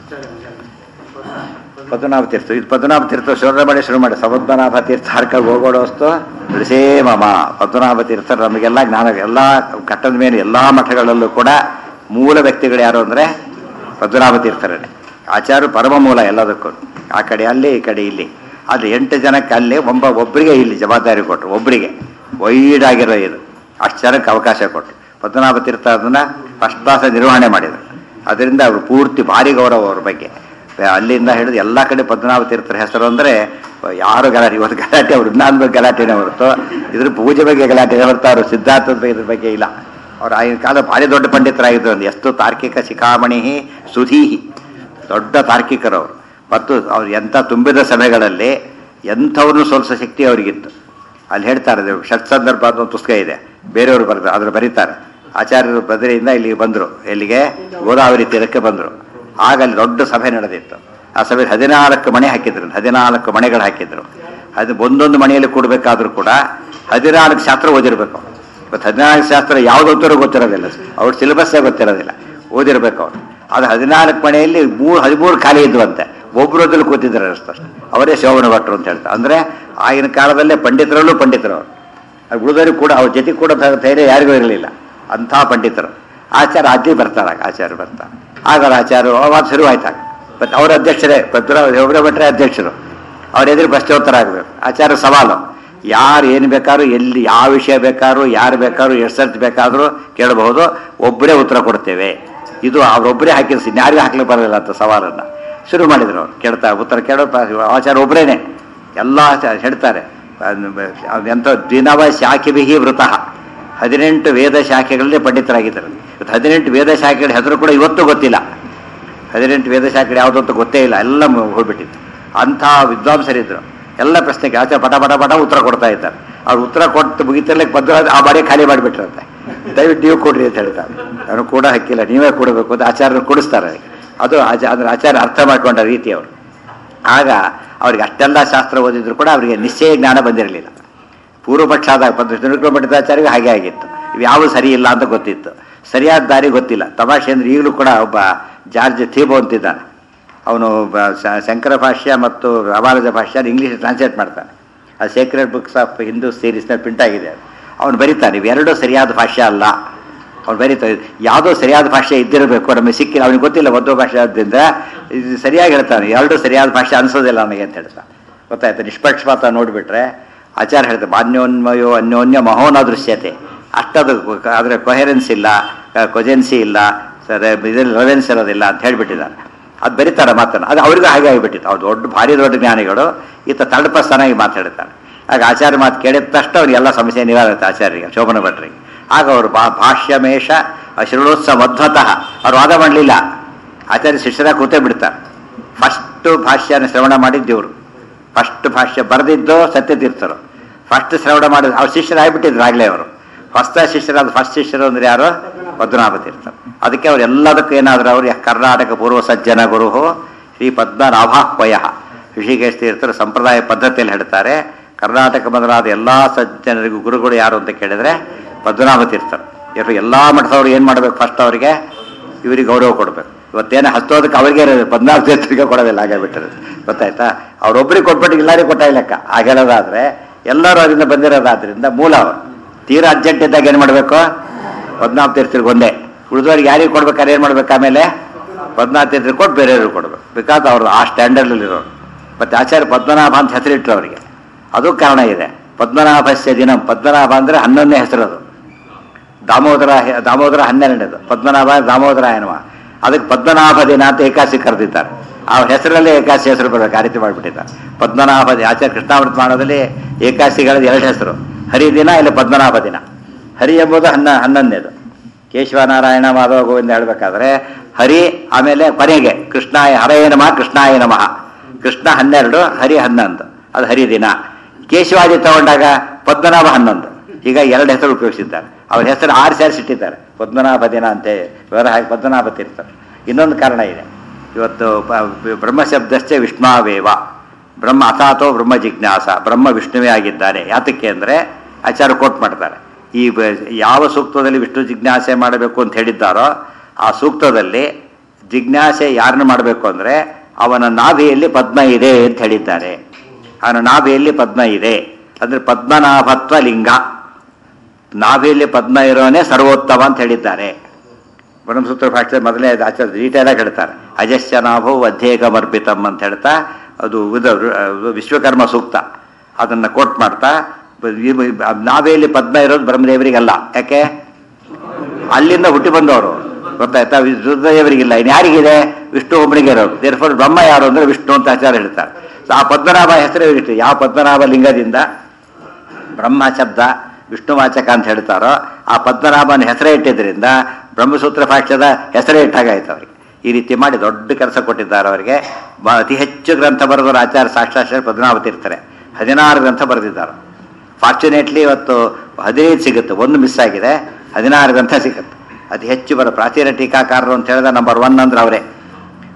ಪದ್ಮನಾಭ ತೀರ್ಥ ಇದು ಪದ್ಮನಾಭ ತೀರ್ಥ ಶುರು ಮಾಡಿ ಶುರು ಮಾಡಿ ಸಮದ್ಮನಾಭ ತೀರ್ಥ ಹರ್ಕಲ್ ಹೋಗೋಡೋಸ್ತು ಬಿಡಿಸೇ ಮಮ ಪದ್ಮನಾಭ ತೀರ್ಥ ನಮಗೆಲ್ಲ ಜ್ಞಾನ ಎಲ್ಲ ಘಟ್ಟದ ಮೇಲೆ ಎಲ್ಲ ಮಠಗಳಲ್ಲೂ ಕೂಡ ಮೂಲ ವ್ಯಕ್ತಿಗಳು ಯಾರು ಅಂದರೆ ಪದ್ಮನಾಭ ತೀರ್ಥರೇ ಆಚಾರ್ಯ ಪರಮ ಮೂಲ ಎಲ್ಲದಕ್ಕೂ ಆ ಕಡೆ ಅಲ್ಲಿ ಈ ಕಡೆ ಇಲ್ಲಿ ಅದು ಎಂಟು ಜನಕ್ಕೆ ಅಲ್ಲಿ ಒಬ್ಬ ಒಬ್ಬರಿಗೆ ಇಲ್ಲಿ ಜವಾಬ್ದಾರಿ ಕೊಟ್ಟರು ಒಬ್ಬರಿಗೆ ವೈಡ್ ಆಗಿರೋ ಇದು ಅಷ್ಟು ಜನಕ್ಕೆ ಅವಕಾಶ ಕೊಟ್ಟರು ಪದ್ಮನಾಭ ತೀರ್ಥ ಅದನ್ನ ಫಸ್ಟ್ ಕ್ಲಾಸ್ ನಿರ್ವಹಣೆ ಮಾಡಿದರು ಅದರಿಂದ ಅವರು ಪೂರ್ತಿ ಭಾರಿ ಗೌರವ ಅವ್ರ ಬಗ್ಗೆ ಅಲ್ಲಿಂದ ಹಿಡಿದು ಎಲ್ಲ ಕಡೆ ಪದ್ಮನಾಭ ತೀರ್ಥರ ಹೆಸರು ಅಂದರೆ ಯಾರು ಗಲಾಟೆ ಇವತ್ತು ಗಲಾಟೆ ಅವ್ರು ವಿಜ್ಞಾನ ಬಗ್ಗೆ ಗಲಾಟೆನೇ ಹೊರತು ಇದ್ರ ಪೂಜೆ ಬಗ್ಗೆ ಗಲಾಟೆನೇ ಹೊರತು ಅವರು ಸಿದ್ಧಾರ್ಥದ ಬಗ್ಗೆ ಇದ್ರ ಬಗ್ಗೆ ಇಲ್ಲ ಅವ್ರು ಆಗಿನ ಕಾಲ ಭಾರಿ ದೊಡ್ಡ ಪಂಡಿತರಾಗಿದ್ರು ಒಂದು ಎಷ್ಟು ತಾರ್ಕಿಕ ಶಿಖಾಮಣಿ ಸುಧೀಹಿ ದೊಡ್ಡ ತಾರ್ಕಿಕರು ಅವರು ಮತ್ತು ಅವ್ರು ಎಂಥ ತುಂಬಿದ ಸಭೆಗಳಲ್ಲಿ ಎಂಥವ್ರನ್ನೂ ಸೋಲಿಸೋ ಶಕ್ತಿ ಅವರಿಗಿತ್ತು ಅಲ್ಲಿ ಹೇಳ್ತಾರೆ ಅದು ಷಟ್ ಸಂದರ್ಭ ಅಂತ ಒಂದು ಪುಸ್ತಕ ಇದೆ ಬೇರೆಯವರು ಬರೆದು ಅದ್ರ ಬರೀತಾರೆ ಆಚಾರ್ಯರು ಬದರಿಯಿಂದ ಇಲ್ಲಿಗೆ ಬಂದರು ಎಲ್ಲಿಗೆ ಗೋದಾವರಿ ತೀರಕ್ಕೆ ಬಂದರು ಆಗ ಅಲ್ಲಿ ದೊಡ್ಡ ಸಭೆ ನಡೆದಿತ್ತು ಆ ಸಭೆ ಹದಿನಾಲ್ಕು ಮಣೆ ಹಾಕಿದ್ರು ಹದಿನಾಲ್ಕು ಮಣೆಗಳು ಹಾಕಿದ್ರು ಅದು ಒಂದೊಂದು ಮನೆಯಲ್ಲಿ ಕೊಡಬೇಕಾದ್ರೂ ಕೂಡ ಹದಿನಾಲ್ಕು ಶಾಸ್ತ್ರ ಓದಿರ್ಬೇಕು ಅವ್ರು. ಇವತ್ತು ಹದಿನಾಲ್ಕು ಶಾಸ್ತ್ರ ಯಾವುದಂತರೂ ಗೊತ್ತಿರೋದಿಲ್ಲ ಅವ್ರ ಸಿಲೆಬಸ್ಸೇ ಗೊತ್ತಿರೋದಿಲ್ಲ ಓದಿರ್ಬೇಕು ಅವ್ರು ಅದು ಹದಿನಾಲ್ಕು ಮನೆಯಲ್ಲಿ ಮೂರು ಹದಿಮೂರು ಖಾಲಿ ಇದ್ವಂತೆ ಒಬ್ಬರದ್ರಲ್ಲಿ ಕೂತಿದ್ದಾರೆ ಅಷ್ಟೇ ಅವರೇ ಶೋಭನ ಭಟ್ರು ಅಂತ ಹೇಳ್ತಾರೆ ಅಂದರೆ ಆಗಿನ ಕಾಲದಲ್ಲೇ ಪಂಡಿತರಲ್ಲೂ ಪಂಡಿತರು ಅವರು ಅದು ಉಳಿದವರು ಕೂಡ ಅವ್ರ ಜೊತೆ ಕೂಡ ಧ- ಧೈರ್ಯ ಯಾರಿಗೂ ಇರಲಿಲ್ಲ ಅಂಥ ಪಂಡಿತರು ಆಚಾರ ಅಜ್ಜಿ ಬರ್ತಾರೆ ಆಚಾರ್ಯ ಬರ್ತಾರೆ ಆಗ ಅವ್ರ ಆಚಾರ್ಯ ಅವಾಗ ಶುರುವಾಯ್ತಾಗ ಮತ್ತು ಅವರ ಅಧ್ಯಕ್ಷರೇ ಭದ್ರ ಒಬ್ಬರೇ ಭಟ್ರೆ ಅಧ್ಯಕ್ಷರು ಅವ್ರ ಎದುರು ಪ್ರಶ್ನೋತ್ತರ ಆಗಬೇಕು ಆಚಾರ್ಯ ಸವಾಲು ಯಾರು ಏನು ಬೇಕಾದ್ರೂ ಎಲ್ಲಿ ಯಾವ ವಿಷಯ ಬೇಕಾದ್ರೂ ಯಾರು ಬೇಕಾದ್ರೂ ಎಷ್ಟು ಸರ್ತಿ ಬೇಕಾದರೂ ಕೇಳಬಹುದು ಒಬ್ಬರೇ ಉತ್ತರ ಕೊಡ್ತೇವೆ ಇದು ಅವರೊಬ್ಬರೇ ಹಾಕಿಸಿ ಯಾರಿಗೂ ಹಾಕ್ಲಿಕ್ಕೆ ಬರೋದಿಲ್ಲ ಅಂತ ಸವಾಲನ್ನು ಶುರು ಮಾಡಿದ್ರು ಅವ್ರು ಕೇಳ್ತಾ ಉತ್ತರ ಕೇಳೋ ಪ- ಆಚಾರ್ಯ ಒಬ್ಬರೇನೆ ಎಲ್ಲ ಸ- ಹೇಳ್ತಾರೆ ಅದ್ ಎಂಥ ದಿನವ ಶಾಖಿಭಿಹಿ ವೃತಃ ಹದಿನೆಂಟು ವೇದ ಶಾಖೆಗಳಲ್ಲೇ ಪಂಡಿತರಾಗಿದ್ದರು ಇವತ್ತು ಹದಿನೆಂಟು ವೇದ ಶಾಖೆಗಳ ಹೆಸರು ಕೂಡ ಇವತ್ತು ಗೊತ್ತಿಲ್ಲ ಹದಿನೆಂಟು ವೇದ ಶಾಖೆಗಳು ಯಾವುದೋ ಅಂತ ಗೊತ್ತೇ ಇಲ್ಲ ಎಲ್ಲ ಮ- ಹೋಗ್ಬಿಟ್ಟಿತ್ತು ಅಂಥ ವಿದ್ವಾಂಸರಿದ್ರು ಎಲ್ಲ ಪ್ರಶ್ನೆಗೆ ಆಚಾರ ಪಟ ಪಟ ಪಟ ಉತ್ತರ ಕೊಡ್ತಾ ಇದ್ದಾರೆ ಅವ್ರು ಉತ್ತರ ಕೊಟ್ಟು ಮುಗಿತಿರ್ಲಿಕ್ಕೆ ಬಂದ್ರೆ ಆ ಬಾರಿ ಖಾಲಿ ಮಾಡಿಬಿಟ್ರಂತೆ ದಯವಿಟ್ಟು ನೀವು ಕೊಡ್ರಿ ಅಂತ ಹೇಳ್ತಾರೆ ನಾನು ಕೂಡ ಹಕ್ಕಿಲ್ಲ ನೀವೇ ಕೊಡಬೇಕು ಅಂತ ಆಚಾರ್ಯರು ಕೊಡಿಸ್ತಾರೆ ಅದು ಆಚಾ ಅಂದ್ರೆ ಆಚಾರ್ಯ ಅರ್ಥ ಮಾಡ್ಕೊಂಡ ರೀತಿ ಅವರು ಆಗ ಅವ್ರಿಗೆ ಅಷ್ಟೆಲ್ಲ ಶಾಸ್ತ್ರ ಓದಿದ್ರು ಕೂಡ ಅವರಿಗೆ ನಿಶ್ಚಯ ಜ್ಞಾನ ಬಂದಿರಲಿಲ್ಲ ಪೂರ್ವಪಕ್ಷ ಆದಾಗ ಪಂಚ ಪಂಡಿತಾಚಾರ್ಯಗೆ ಹಾಗೆ ಆಗಿತ್ತು ಇವು ಯಾವ ಸರಿ ಇಲ್ಲ ಅಂತ ಗೊತ್ತಿತ್ತು ಸರಿಯಾದ ದಾರಿ ಗೊತ್ತಿಲ್ಲ ತಮಾಷೆ ಅಂದ್ರೆ ಈಗಲೂ ಕೂಡ ಒಬ್ಬ ಜಾರ್ಜ್ ಥೀಬೋ ಅಂತಿದ್ದಾನೆ ಅವನು ಬ- ಶ- ಶಂಕರ ಭಾಷ್ಯ ಮತ್ತು ಅಮಾಲಜ ಭಾಷ್ಯ ಇಂಗ್ಲೀಷ್ ಟ್ರಾನ್ಸ್ಲೇಟ್ ಮಾಡ್ತಾನೆ ಆ ಸೀಕ್ರೆಟ್ ಬುಕ್ಸ್ ಆಫ್ ಹಿಂದೂ ಸೀರೀಸ್ನ ಪ್ರಿಂಟ್ ಆಗಿದೆ ಅದು. ಅವನು ಬರೀತಾನೆ ಇವೆರಡೂ ಸರಿಯಾದ ಭಾಷ್ಯ ಅಲ್ಲ ಅವ್ನು ಬರೀತಾ ಯಾವುದೋ ಸರಿಯಾದ ಭಾಷೆ ಇದ್ದಿರಬೇಕು ನಮಗೆ ಸಿಕ್ಕಿಲ್ಲ ಅವನಿಗೆ ಗೊತ್ತಿಲ್ಲ ಒಂದು ಭಾಷೆ ಆದ್ದರಿಂದ ಇದು ಸರಿಯಾಗಿ ಹೇಳ್ತಾನೆ ಎರಡು ಸರಿಯಾದ ಭಾಷೆ ಅನ್ಸೋದಿಲ್ಲ ನನಗೆ ಅಂತ ಹೇಳ್ತಾನೆ ಗೊತ್ತಾಯ್ತು ನಿಷ್ಪಕ್ಷಪಾತ ನೋಡಿಬಿಟ್ರೆ ಆಚಾರ ಹೇಳ್ತಾರೆ ಅನ್ಯೋನ್ಮಯೋ ಅನ್ಯೋನ್ಯ ಮಹೋನ ದೃಶ್ಯತೆ ಅಷ್ಟದು ಆದರೆ ಕೊಹೆರೆನ್ಸ್ ಇಲ್ಲ ಕೊಜೆನ್ಸಿ ಇಲ್ಲ ಸರ್ ಇದರಲ್ಲಿ ರೆವೆನ್ಸ್ ಇರೋದಿಲ್ಲ ಅಂತ ಹೇಳ್ಬಿಟ್ಟಿದ್ದಾರೆ ಅದು ಬರೀತಾರೆ ಮಾತನ್ನು ಅದು ಅವ್ರಿಗೂ ಹಾಗೆ ಆಗಿಬಿಟ್ಟಿತ್ತು ಅವ್ರು ದೊಡ್ಡ ಭಾರಿ ದೊಡ್ಡ ಜ್ಞಾನಿಗಳು ಈತ ತಳಪಸ್ಥಾನಾಗಿ ಮಾತಾಡ್ತಾರೆ ಆಗ ಆಚಾರ್ಯ ಮಾತು ಕೇಳಿದ ತಕ್ಷಣ ಅವ್ರಿಗೆಲ್ಲ ಸಮಸ್ಯೆ ನಿವಾರ ಆಗುತ್ತೆ ಆಚಾರ್ಯರಿಗೆ ಶೋಭನ ಭಟ್ರಿಗೆ ಆಗ ಅವರು ಭಾ ಭಾಷ್ಯಮೇಶ ಅಶ್ರುಣೋತ್ಸವ ಮಧ್ವತಃ ಅವ್ರು ವಾದ ಮಾಡಲಿಲ್ಲ ಆಚಾರ್ಯ ಶಿಷ್ಯರಾಗಿ ಕೂತೇ ಬಿಡ್ತಾರೆ ಫಸ್ಟ್ ಭಾಷ್ಯನ ಶ್ರವಣ ಮಾಡಿದ್ದೇವರು ಫಸ್ಟ್ ಭಾಷ್ಯ ಬರೆದಿದ್ದು ಸತ್ಯತೀರ್ಥರು ಫಸ್ಟ್ ಶ್ರವಣ ಮಾಡಿದ ಅವ್ರು ಶಿಷ್ಯರಾಗ್ಬಿಟ್ಟಿದ್ರು ಆಗಲೇ ಅವರು ಹೊಸ ಶಿಷ್ಯರಾದ ಫಸ್ಟ್ ಶಿಷ್ಯರು ಅಂದ್ರೆ ಯಾರು ಪದ್ಮನಾಭ ತೀರ್ಥರು ಅದಕ್ಕೆ ಅವ್ರು ಎಲ್ಲದಕ್ಕೂ ಏನಾದ್ರು ಅವರು ಕರ್ನಾಟಕ ಪೂರ್ವ ಸಜ್ಜನ ಗುರು ಶ್ರೀ ಪದ್ಮನಾಭಾಹ್ವಯ ಋಷಿಕೇಶ್ ತೀರ್ಥರು ಸಂಪ್ರದಾಯ ಪದ್ಧತಿಯಲ್ಲಿ ಹೇಳ್ತಾರೆ ಕರ್ನಾಟಕ ಮೊದಲಾದ ಎಲ್ಲ ಸಜ್ಜನರಿಗೂ ಗುರುಗಳು ಯಾರು ಅಂತ ಕೇಳಿದ್ರೆ ಪದ್ಮನಾಭ ತೀರ್ಥರು ಇವರು ಎಲ್ಲ ಮಠದವ್ರು ಏನು ಮಾಡ್ಬೇಕು ಫಸ್ಟ್ ಅವರಿಗೆ ಇವರಿಗೆ ಗೌರವ ಕೊಡ್ಬೇಕು ಇವತ್ತೇನು ಹಸ್ತೋದಕ್ಕೆ ಅವ್ರಿಗೆ ಇರೋದು ಪದ್ಮನಾಭ ತೀರ್ಥರಿಗೆ ಕೊಡೋದಿಲ್ಲ ಹಾಗೆ ಬಿಟ್ಟಿರೋದು ಗೊತ್ತಾಯ್ತಾ ಅವ್ರೊಬ್ರಿಗೆ ಕೊಟ್ಬಿಟ್ಟು ಎಲ್ಲರಿಗೂ ಕೊಟ್ಟ ಲೆಕ್ಕ ಹಾಗೆಲ್ಲದಾದ್ರೆ ಎಲ್ಲರೂ ಅದರಿಂದ ಬಂದಿರೋದಾದ್ರಿಂದ ಮೂಲ ಅವರು ತೀರಾ ಅರ್ಜೆಂಟ್ ಇದ್ದಾಗ ಏನು ಮಾಡಬೇಕು ಪದ್ಮನಾಭ ತೀರ್ಥರಿಗೆ ಒಂದೇ ಉಳಿದವ್ರಿಗೆ ಯಾರಿಗೆ ಕೊಡ್ಬೇಕಾದ್ರೆ ಏನು ಮಾಡ್ಬೇಕು ಆಮೇಲೆ ಪದ್ಮನಾಭ ತೀರ್ಥರಿಗೆ ಕೊಟ್ಟು ಬೇರೆಯವ್ರಿಗೆ ಕೊಡ್ಬೇಕು ಬಿಕಾಸ್ ಅವರು ಆ ಸ್ಟ್ಯಾಂಡರ್ಡಲ್ಲಿರೋರು ಮತ್ತೆ ಆಚಾರ್ಯ ಪದ್ಮನಾಭ ಅಂತ ಹೆಸರಿಟ್ರು ಅವರಿಗೆ ಅದು ಕಾರಣ ಇದೆ ಪದ್ಮನಾಭಸ್ಯ ದಿನ ಪದ್ಮನಾಭ ಅಂದರೆ ಹನ್ನೊಂದನೇ ಹೆಸರದು ದಾಮೋದರ ಹೆ- ದಾಮೋದರ ಹನ್ನೆರಡನೇದು ಪದ್ಮನಾಭ ದಾಮೋದರ ಎನ್ನುವ ಅದಕ್ಕೆ ಪದ್ಮನಾಭ ದಿನ ಅಂತ ಏಕಾಸಿ ಕರೆದಿದ್ದಾರೆ ಆ ಹೆಸರಲ್ಲೇ ಏಕಾಸಿ ಹೆಸರು ಬರಬೇಕು ಆ ರೀತಿ ಮಾಡಿಬಿಟ್ಟಿದ್ದಾರೆ ಪದ್ಮನಾಭ ದಿ- ಆಚಾರ್ಯ ಕೃಷ್ಣಾಮೃತ ಮಾಡೋದಲ್ಲಿ ಏಕಾಸಿಗಳದ್ದು ಎರಡು ಹೆಸರು ಹರಿ ದಿನ ಇಲ್ಲ ಪದ್ಮನಾಭ ದಿನ ಹರಿ ಎಂಬುದು ಹನ್ನ ಹನ್ನೊಂದನೇದು ಕೇಶವನಾರಾಯಣ ಮಾಧವ ಗೋವಿಂದ ಹೇಳಬೇಕಾದ್ರೆ ಹರಿ ಆಮೇಲೆ ಕೊನೆಗೆ ಕೃಷ್ಣಾಯ ಹರಯ ನಮಃ ಕೃಷ್ಣಾಯ ನಮಃ ಕೃಷ್ಣ ಹನ್ನೆರಡು ಹರಿ ಹನ್ನೊಂದು ಅದು ಹರಿ ದಿನ ಕೇಶವಾದಿ ತಗೊಂಡಾಗ ಪದ್ಮನಾಭ ಹನ್ನೊಂದು ಈಗ ಎರಡು ಹೆಸರು ಉಪಯೋಗಿಸಿದ್ದಾರೆ ಅವ್ರ ಹೆಸರು ಆರು ಸೇರಿಸಿಟ್ಟಿದ್ದಾರೆ ಪದ್ಮನಾಭ ದಿನ ಅಂತ ವಿವರ ಹಾಕಿ ಪದ್ಮನಾಭ ತೀರ್ಥರು ಇನ್ನೊಂದು ಕಾರಣ ಇದೆ ಇವತ್ತು ಪ- ಬ್ರಹ್ಮಶಬ್ದಶ್ಚ ವಿಷ್ಣಾವೇವ ಬ್ರಹ್ಮ ಅಥಾತೋ ಬ್ರಹ್ಮ ಜಿಜ್ಞಾಸ ಬ್ರಹ್ಮ ವಿಷ್ಣುವೇ ಆಗಿದ್ದಾನೆ ಯಾತಕ್ಕೆ ಅಂದರೆ ಆಚಾರ ಕೋಟ್ ಮಾಡ್ತಾರೆ ಈ ಬ- ಯಾವ ಸೂಕ್ತದಲ್ಲಿ ವಿಷ್ಣು ಜಿಜ್ಞಾಸೆ ಮಾಡಬೇಕು ಅಂತ ಹೇಳಿದ್ದಾರೋ ಆ ಸೂಕ್ತದಲ್ಲಿ ಜಿಜ್ಞಾಸೆ ಯಾರನ್ನು ಮಾಡಬೇಕು ಅಂದರೆ ಅವನ ನಾಭಿಯಲ್ಲಿ ಪದ್ಮ ಇದೆ ಅಂತ ಹೇಳಿದ್ದಾರೆ ಅವನ ನಾಭಿಯಲ್ಲಿ ಪದ್ಮ ಇದೆ ಅಂದರೆ ಪದ್ಮನಾಭತ್ವ ಲಿಂಗ ನಾಭಿಯಲ್ಲಿ ಪದ್ಮ ಇರೋನೇ ಸರ್ವೋತ್ತಮ ಅಂತ ಹೇಳಿದ್ದಾರೆ ಬ್ರಹ್ಮಸೂತ್ರ ಭಾಷೆ ಮೊದಲನೇ ಆಚಾರ್ಯ ಡೀಟೇಲ್ ಆಗಿ ಹೇಳ್ತಾರೆ ಅಜಸ್ಯ ನಾಭೋ ಅಧ್ಯೇಕಮರ್ಪಿತಂ ಅಂತ ಹೇಳ್ತಾ ಅದು ಇದು ಅದು ವಿಶ್ವಕರ್ಮ ಸೂಕ್ತ ಅದನ್ನು ಕೋಟ್ ಮಾಡ್ತಾ ಈ- ನಾವೆಯಲ್ಲಿ ಪದ್ಮ ಇರೋದು ಬ್ರಹ್ಮದೇವರಿಗಲ್ಲ ಯಾಕೆ ಅಲ್ಲಿಂದ ಹುಟ್ಟಿ ಬಂದವರು ಗೊತ್ತಾಯ್ತಾ ರುದ್ರದೇವರಿಗಿಲ್ಲ ಇನ್ನು ಯಾರಿಗಿದೆ ವಿಷ್ಣು ಒಬ್ಬನಿಗೆ ಇರೋದು ದೇರ್ಫೋರ್ ಬ್ರಹ್ಮ ಯಾರು ಅಂದ್ರೆ ವಿಷ್ಣು ಅಂತ ಆಚಾರ ಹೇಳ್ತಾರೆ ಸೊ ಆ ಪದ್ಮನಾಭ ಹೆಸರೇ ಇಟ್ಟು ಯಾವ ಪದ್ಮನಾಭ ಲಿಂಗದಿಂದ ಬ್ರಹ್ಮ ಶಬ್ದ ವಿಷ್ಣುವಾಚಕ ಅಂತ ಹೇಳ್ತಾರೋ ಆ ಪದ್ಮನಾಭನ ಹೆಸರೇ ಇಟ್ಟಿದ್ದರಿಂದ ಬ್ರಹ್ಮಸೂತ್ರ ಭಾಷ್ಯದ ಹೆಸರೇ ಇಟ್ಟಾಗಾಯ್ತು ಅವರಿಗೆ ಈ ರೀತಿ ಮಾಡಿ ದೊಡ್ಡ ಕೆಲಸ ಕೊಟ್ಟಿದ್ದಾರೆ ಅವರಿಗೆ ಬ- ಅತಿ ಹೆಚ್ಚು ಗ್ರಂಥ ಬರೆದವರು ಆಚಾರ್ಯ ಸಾಕ್ಷಾತ್ ಪದ್ಮನಾಭ ತೀರ್ಥರೆ ಹದಿನಾರು ಗ್ರಂಥ ಬರೆದಿದ್ದಾರೆ ಫಾರ್ಚುನೇಟ್ಲಿ ಇವತ್ತು ಹದಿನೈದು ಸಿಗುತ್ತೆ ಒಂದು ಮಿಸ್ ಆಗಿದೆ ಹದಿನಾರು ಗ್ರಂಥ ಸಿಗುತ್ತೆ ಅತಿ ಹೆಚ್ಚು ಬರೋ ಪ್ರಾಚೀನ ಟೀಕಾಕಾರರು ಅಂತ ಹೇಳಿದ್ರೆ ನಂಬರ್ ಒನ್ ಅಂದ್ರೆ ಅವರೇ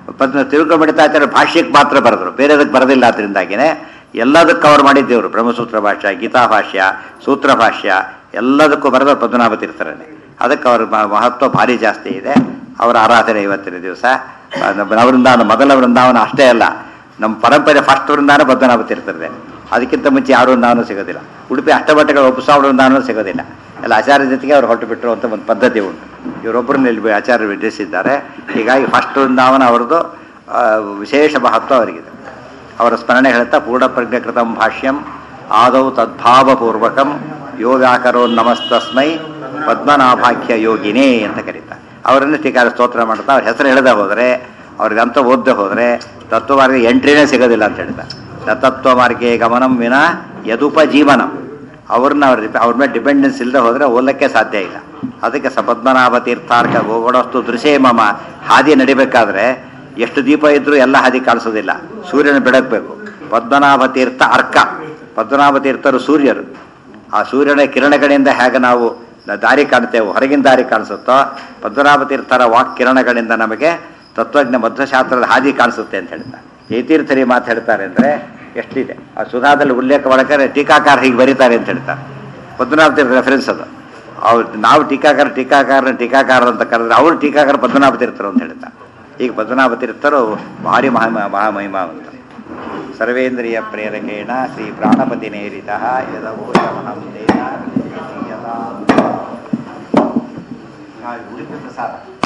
ಪದ್ಮ ತಿಳ್ಕೊಂಡ್ಬಿಡ್ತಾ ಇದ್ದಾರೆ ಭಾಷ್ಯಕ್ಕೆ ಮಾತ್ರ ಬರೆದ್ರು ಬೇರೆದಕ್ಕೆ ಬರೋದಿಲ್ಲ ಅದರಿಂದಾಗಿನೇ ಎಲ್ಲದಕ್ಕೆ ಕವರ್ ಮಾಡಿದ್ದೇವರು ಬ್ರಹ್ಮಸೂತ್ರ ಭಾಷ್ಯ ಗೀತಾ ಭಾಷ್ಯ ಸೂತ್ರ ಭಾಷ್ಯ ಎಲ್ಲದಕ್ಕೂ ಬರೆದ ಪದ್ಮನಾಭ ತೀರ್ಥರನ್ನೇ ಅದಕ್ಕೆ ಅವ್ರ ಮ- ಮಹತ್ವ ಭಾರಿ ಜಾಸ್ತಿ ಇದೆ ಅವರ ಆರಾಧನೆ ಇವತ್ತಿನ ದಿವಸ ವೃಂದಾವನ ಮೊದಲ ವೃಂದಾವನ ಅಷ್ಟೇ ಅಲ್ಲ ನಮ್ಮ ಪರಂಪರೆ ಫಸ್ಟ್ ವೃಂದಾವನ ಪದ್ಮನಾಭ ತೀರ್ಥರದೆ ಅದಕ್ಕಿಂತ ಮುಂಚೆ ಯಾರು ವೃಂದಾವನ ಸಿಗೋದಿಲ್ಲ ಉಡುಪಿ ಅಷ್ಟಮಠಗಳ ಉಪಸಾವ ವೃಂದಾವನ ಸಿಗೋದಿಲ್ಲ ಎಲ್ಲ ಆಚಾರ್ಯ ಜೊತೆಗೆ ಅವ್ರು ಹೊರಟು ಬಿಟ್ಟರು ಅಂತ ಒಂದು ಪದ್ಧತಿ ಉಂಟು ಇವರೊಬ್ಬರನ್ನ ಇಲ್ಲಿ ಆಚಾರ್ಯರು ವಿಧಿಸಿದ್ದಾರೆ ಹೀಗಾಗಿ ಫಸ್ಟ್ ವೃಂದಾವನ ಅವ್ರದ್ದು ಆ, ವಿಶೇಷ ಮಹತ್ವ ಅವರಿಗಿದೆ ಅವರ ಸ್ಮರಣೆ ಹೇಳ್ತಾ ಪೂರ್ಣ ಪ್ರಜ್ಞಕೃತಂ ಭಾಷ್ಯಂ ಆದೌ ತದ್ಭಾವಪೂರ್ವಕಂ ಯೋ ವ್ಯಾಕರೋ ನಮಸ್ತಸ್ಮೈ ಪದ್ಮನಾಭಾಖ್ಯ ಯೋಗಿನೇ ಅಂತ ಕರೀತಾರೆ ಅವರನ್ನು ಟೀಕಾರ ಸ್ತೋತ್ರ ಮಾಡ್ತಾ ಅವ್ರ ಹೆಸರು ಹೇಳದೆ ಹೋದರೆ ಅವ್ರಿಗೆ ಅಂತ ಓದದೆ ಹೋದರೆ ತತ್ವಮಾರ್ಗ ಎಂಟ್ರಿನೇ ಸಿಗೋದಿಲ್ಲ ಅಂತ ಹೇಳ್ತಾರೆ ತತ್ವ ಮಾರ್ಗೆ ಗಮನಂ ವಿನ ಯದುಪಜೀವನಂ ಅವ್ರನ್ನ ಅವ್ರ ಅವ್ರ ಮೇಲೆ ಡಿಪೆಂಡೆನ್ಸ್ ಇಲ್ಲದೆ ಹೋದರೆ ಓದಲಿಕ್ಕೆ ಸಾಧ್ಯ ಇಲ್ಲ ಅದಕ್ಕೆ ಸಪದ್ಮನಾಭ ತೀರ್ಥಾರ್ಕ ಗೋಗೊಡಸ್ತು ದೃಶ್ಯ ಮಮ ಹಾದಿ ನಡಿಬೇಕಾದ್ರೆ ಎಷ್ಟು ದೀಪ ಇದ್ರೂ ಎಲ್ಲ ಹಾದಿ ಕಾಣಿಸೋದಿಲ್ಲ ಸೂರ್ಯನ ಬೆಳಗಬೇಕು ಪದ್ಮನಾಭ ತೀರ್ಥ ಅರ್ಕ ಪದ್ಮನಾಭ ತೀರ್ಥರು ಸೂರ್ಯರು ಆ ಸೂರ್ಯನ ಕಿರಣಗಳಿಂದ ಹೇಗೆ ನಾವು ನ- ದಾರಿ ಕಾಣ್ತೇವೆ ಹೊರಗಿನ ದಾರಿ ಕಾಣಿಸುತ್ತೋ ಪದ್ಮನಾಭ ತೀರ್ಥರ ವಾಕ್ ಕಿರಣಗಳಿಂದ ನಮಗೆ ತತ್ವಜ್ಞ ಮಧ್ವಶಾಸ್ತ್ರದ ಹಾದಿ ಕಾಣಿಸುತ್ತೆ ಅಂತ ಹೇಳ್ತಾರೆ ಯತೀರ್ಥರಿ ಮಾತು ಹೇಳ್ತಾರೆ ಅಂದರೆ ಎಷ್ಟಿದೆ ಆ ಸುಧಾದಲ್ಲಿ ಉಲ್ಲೇಖ ಒಳಗಡೆ ಟೀಕಾಕಾರ ಹೀಗೆ ಬರೀತಾರೆ ಅಂತ ಹೇಳ್ತಾರೆ ಪದ್ಮನಾಭ ತೀರ್ಥ ರೆಫರೆನ್ಸ್ ಅದು ಅವ್ರು ನಾವು ಟೀಕಾಕಾರ ಟೀಕಾಕಾರ ಟೀಕಾಕಾರ ಅಂತ ಕರೆದ್ರೆ ಅವರು ಟೀಕಾಕಾರ ಪದ್ಮನಾಭ ತೀರ್ಥರು ಅಂತ ಹೇಳ್ತಾರೆ ಈಗ ಪದ್ಮನಾಭ ತೀರ್ಥರು ಭಾರಿ ಮಹಾ ಮಹಾಮಹಿಮಾವಂತರು ಸರ್ವೇಂದ್ರಿಯ ಪ್ರೇರಕೇಣ ಶ್ರೀ ಪ್ರಾಣಪತಿ ನೇರಿತ ಯದವೋ ಯಮಹಂ ತೇನ ಯದಾ- ಉಡುಪಿ ಪ್ರಸಾದ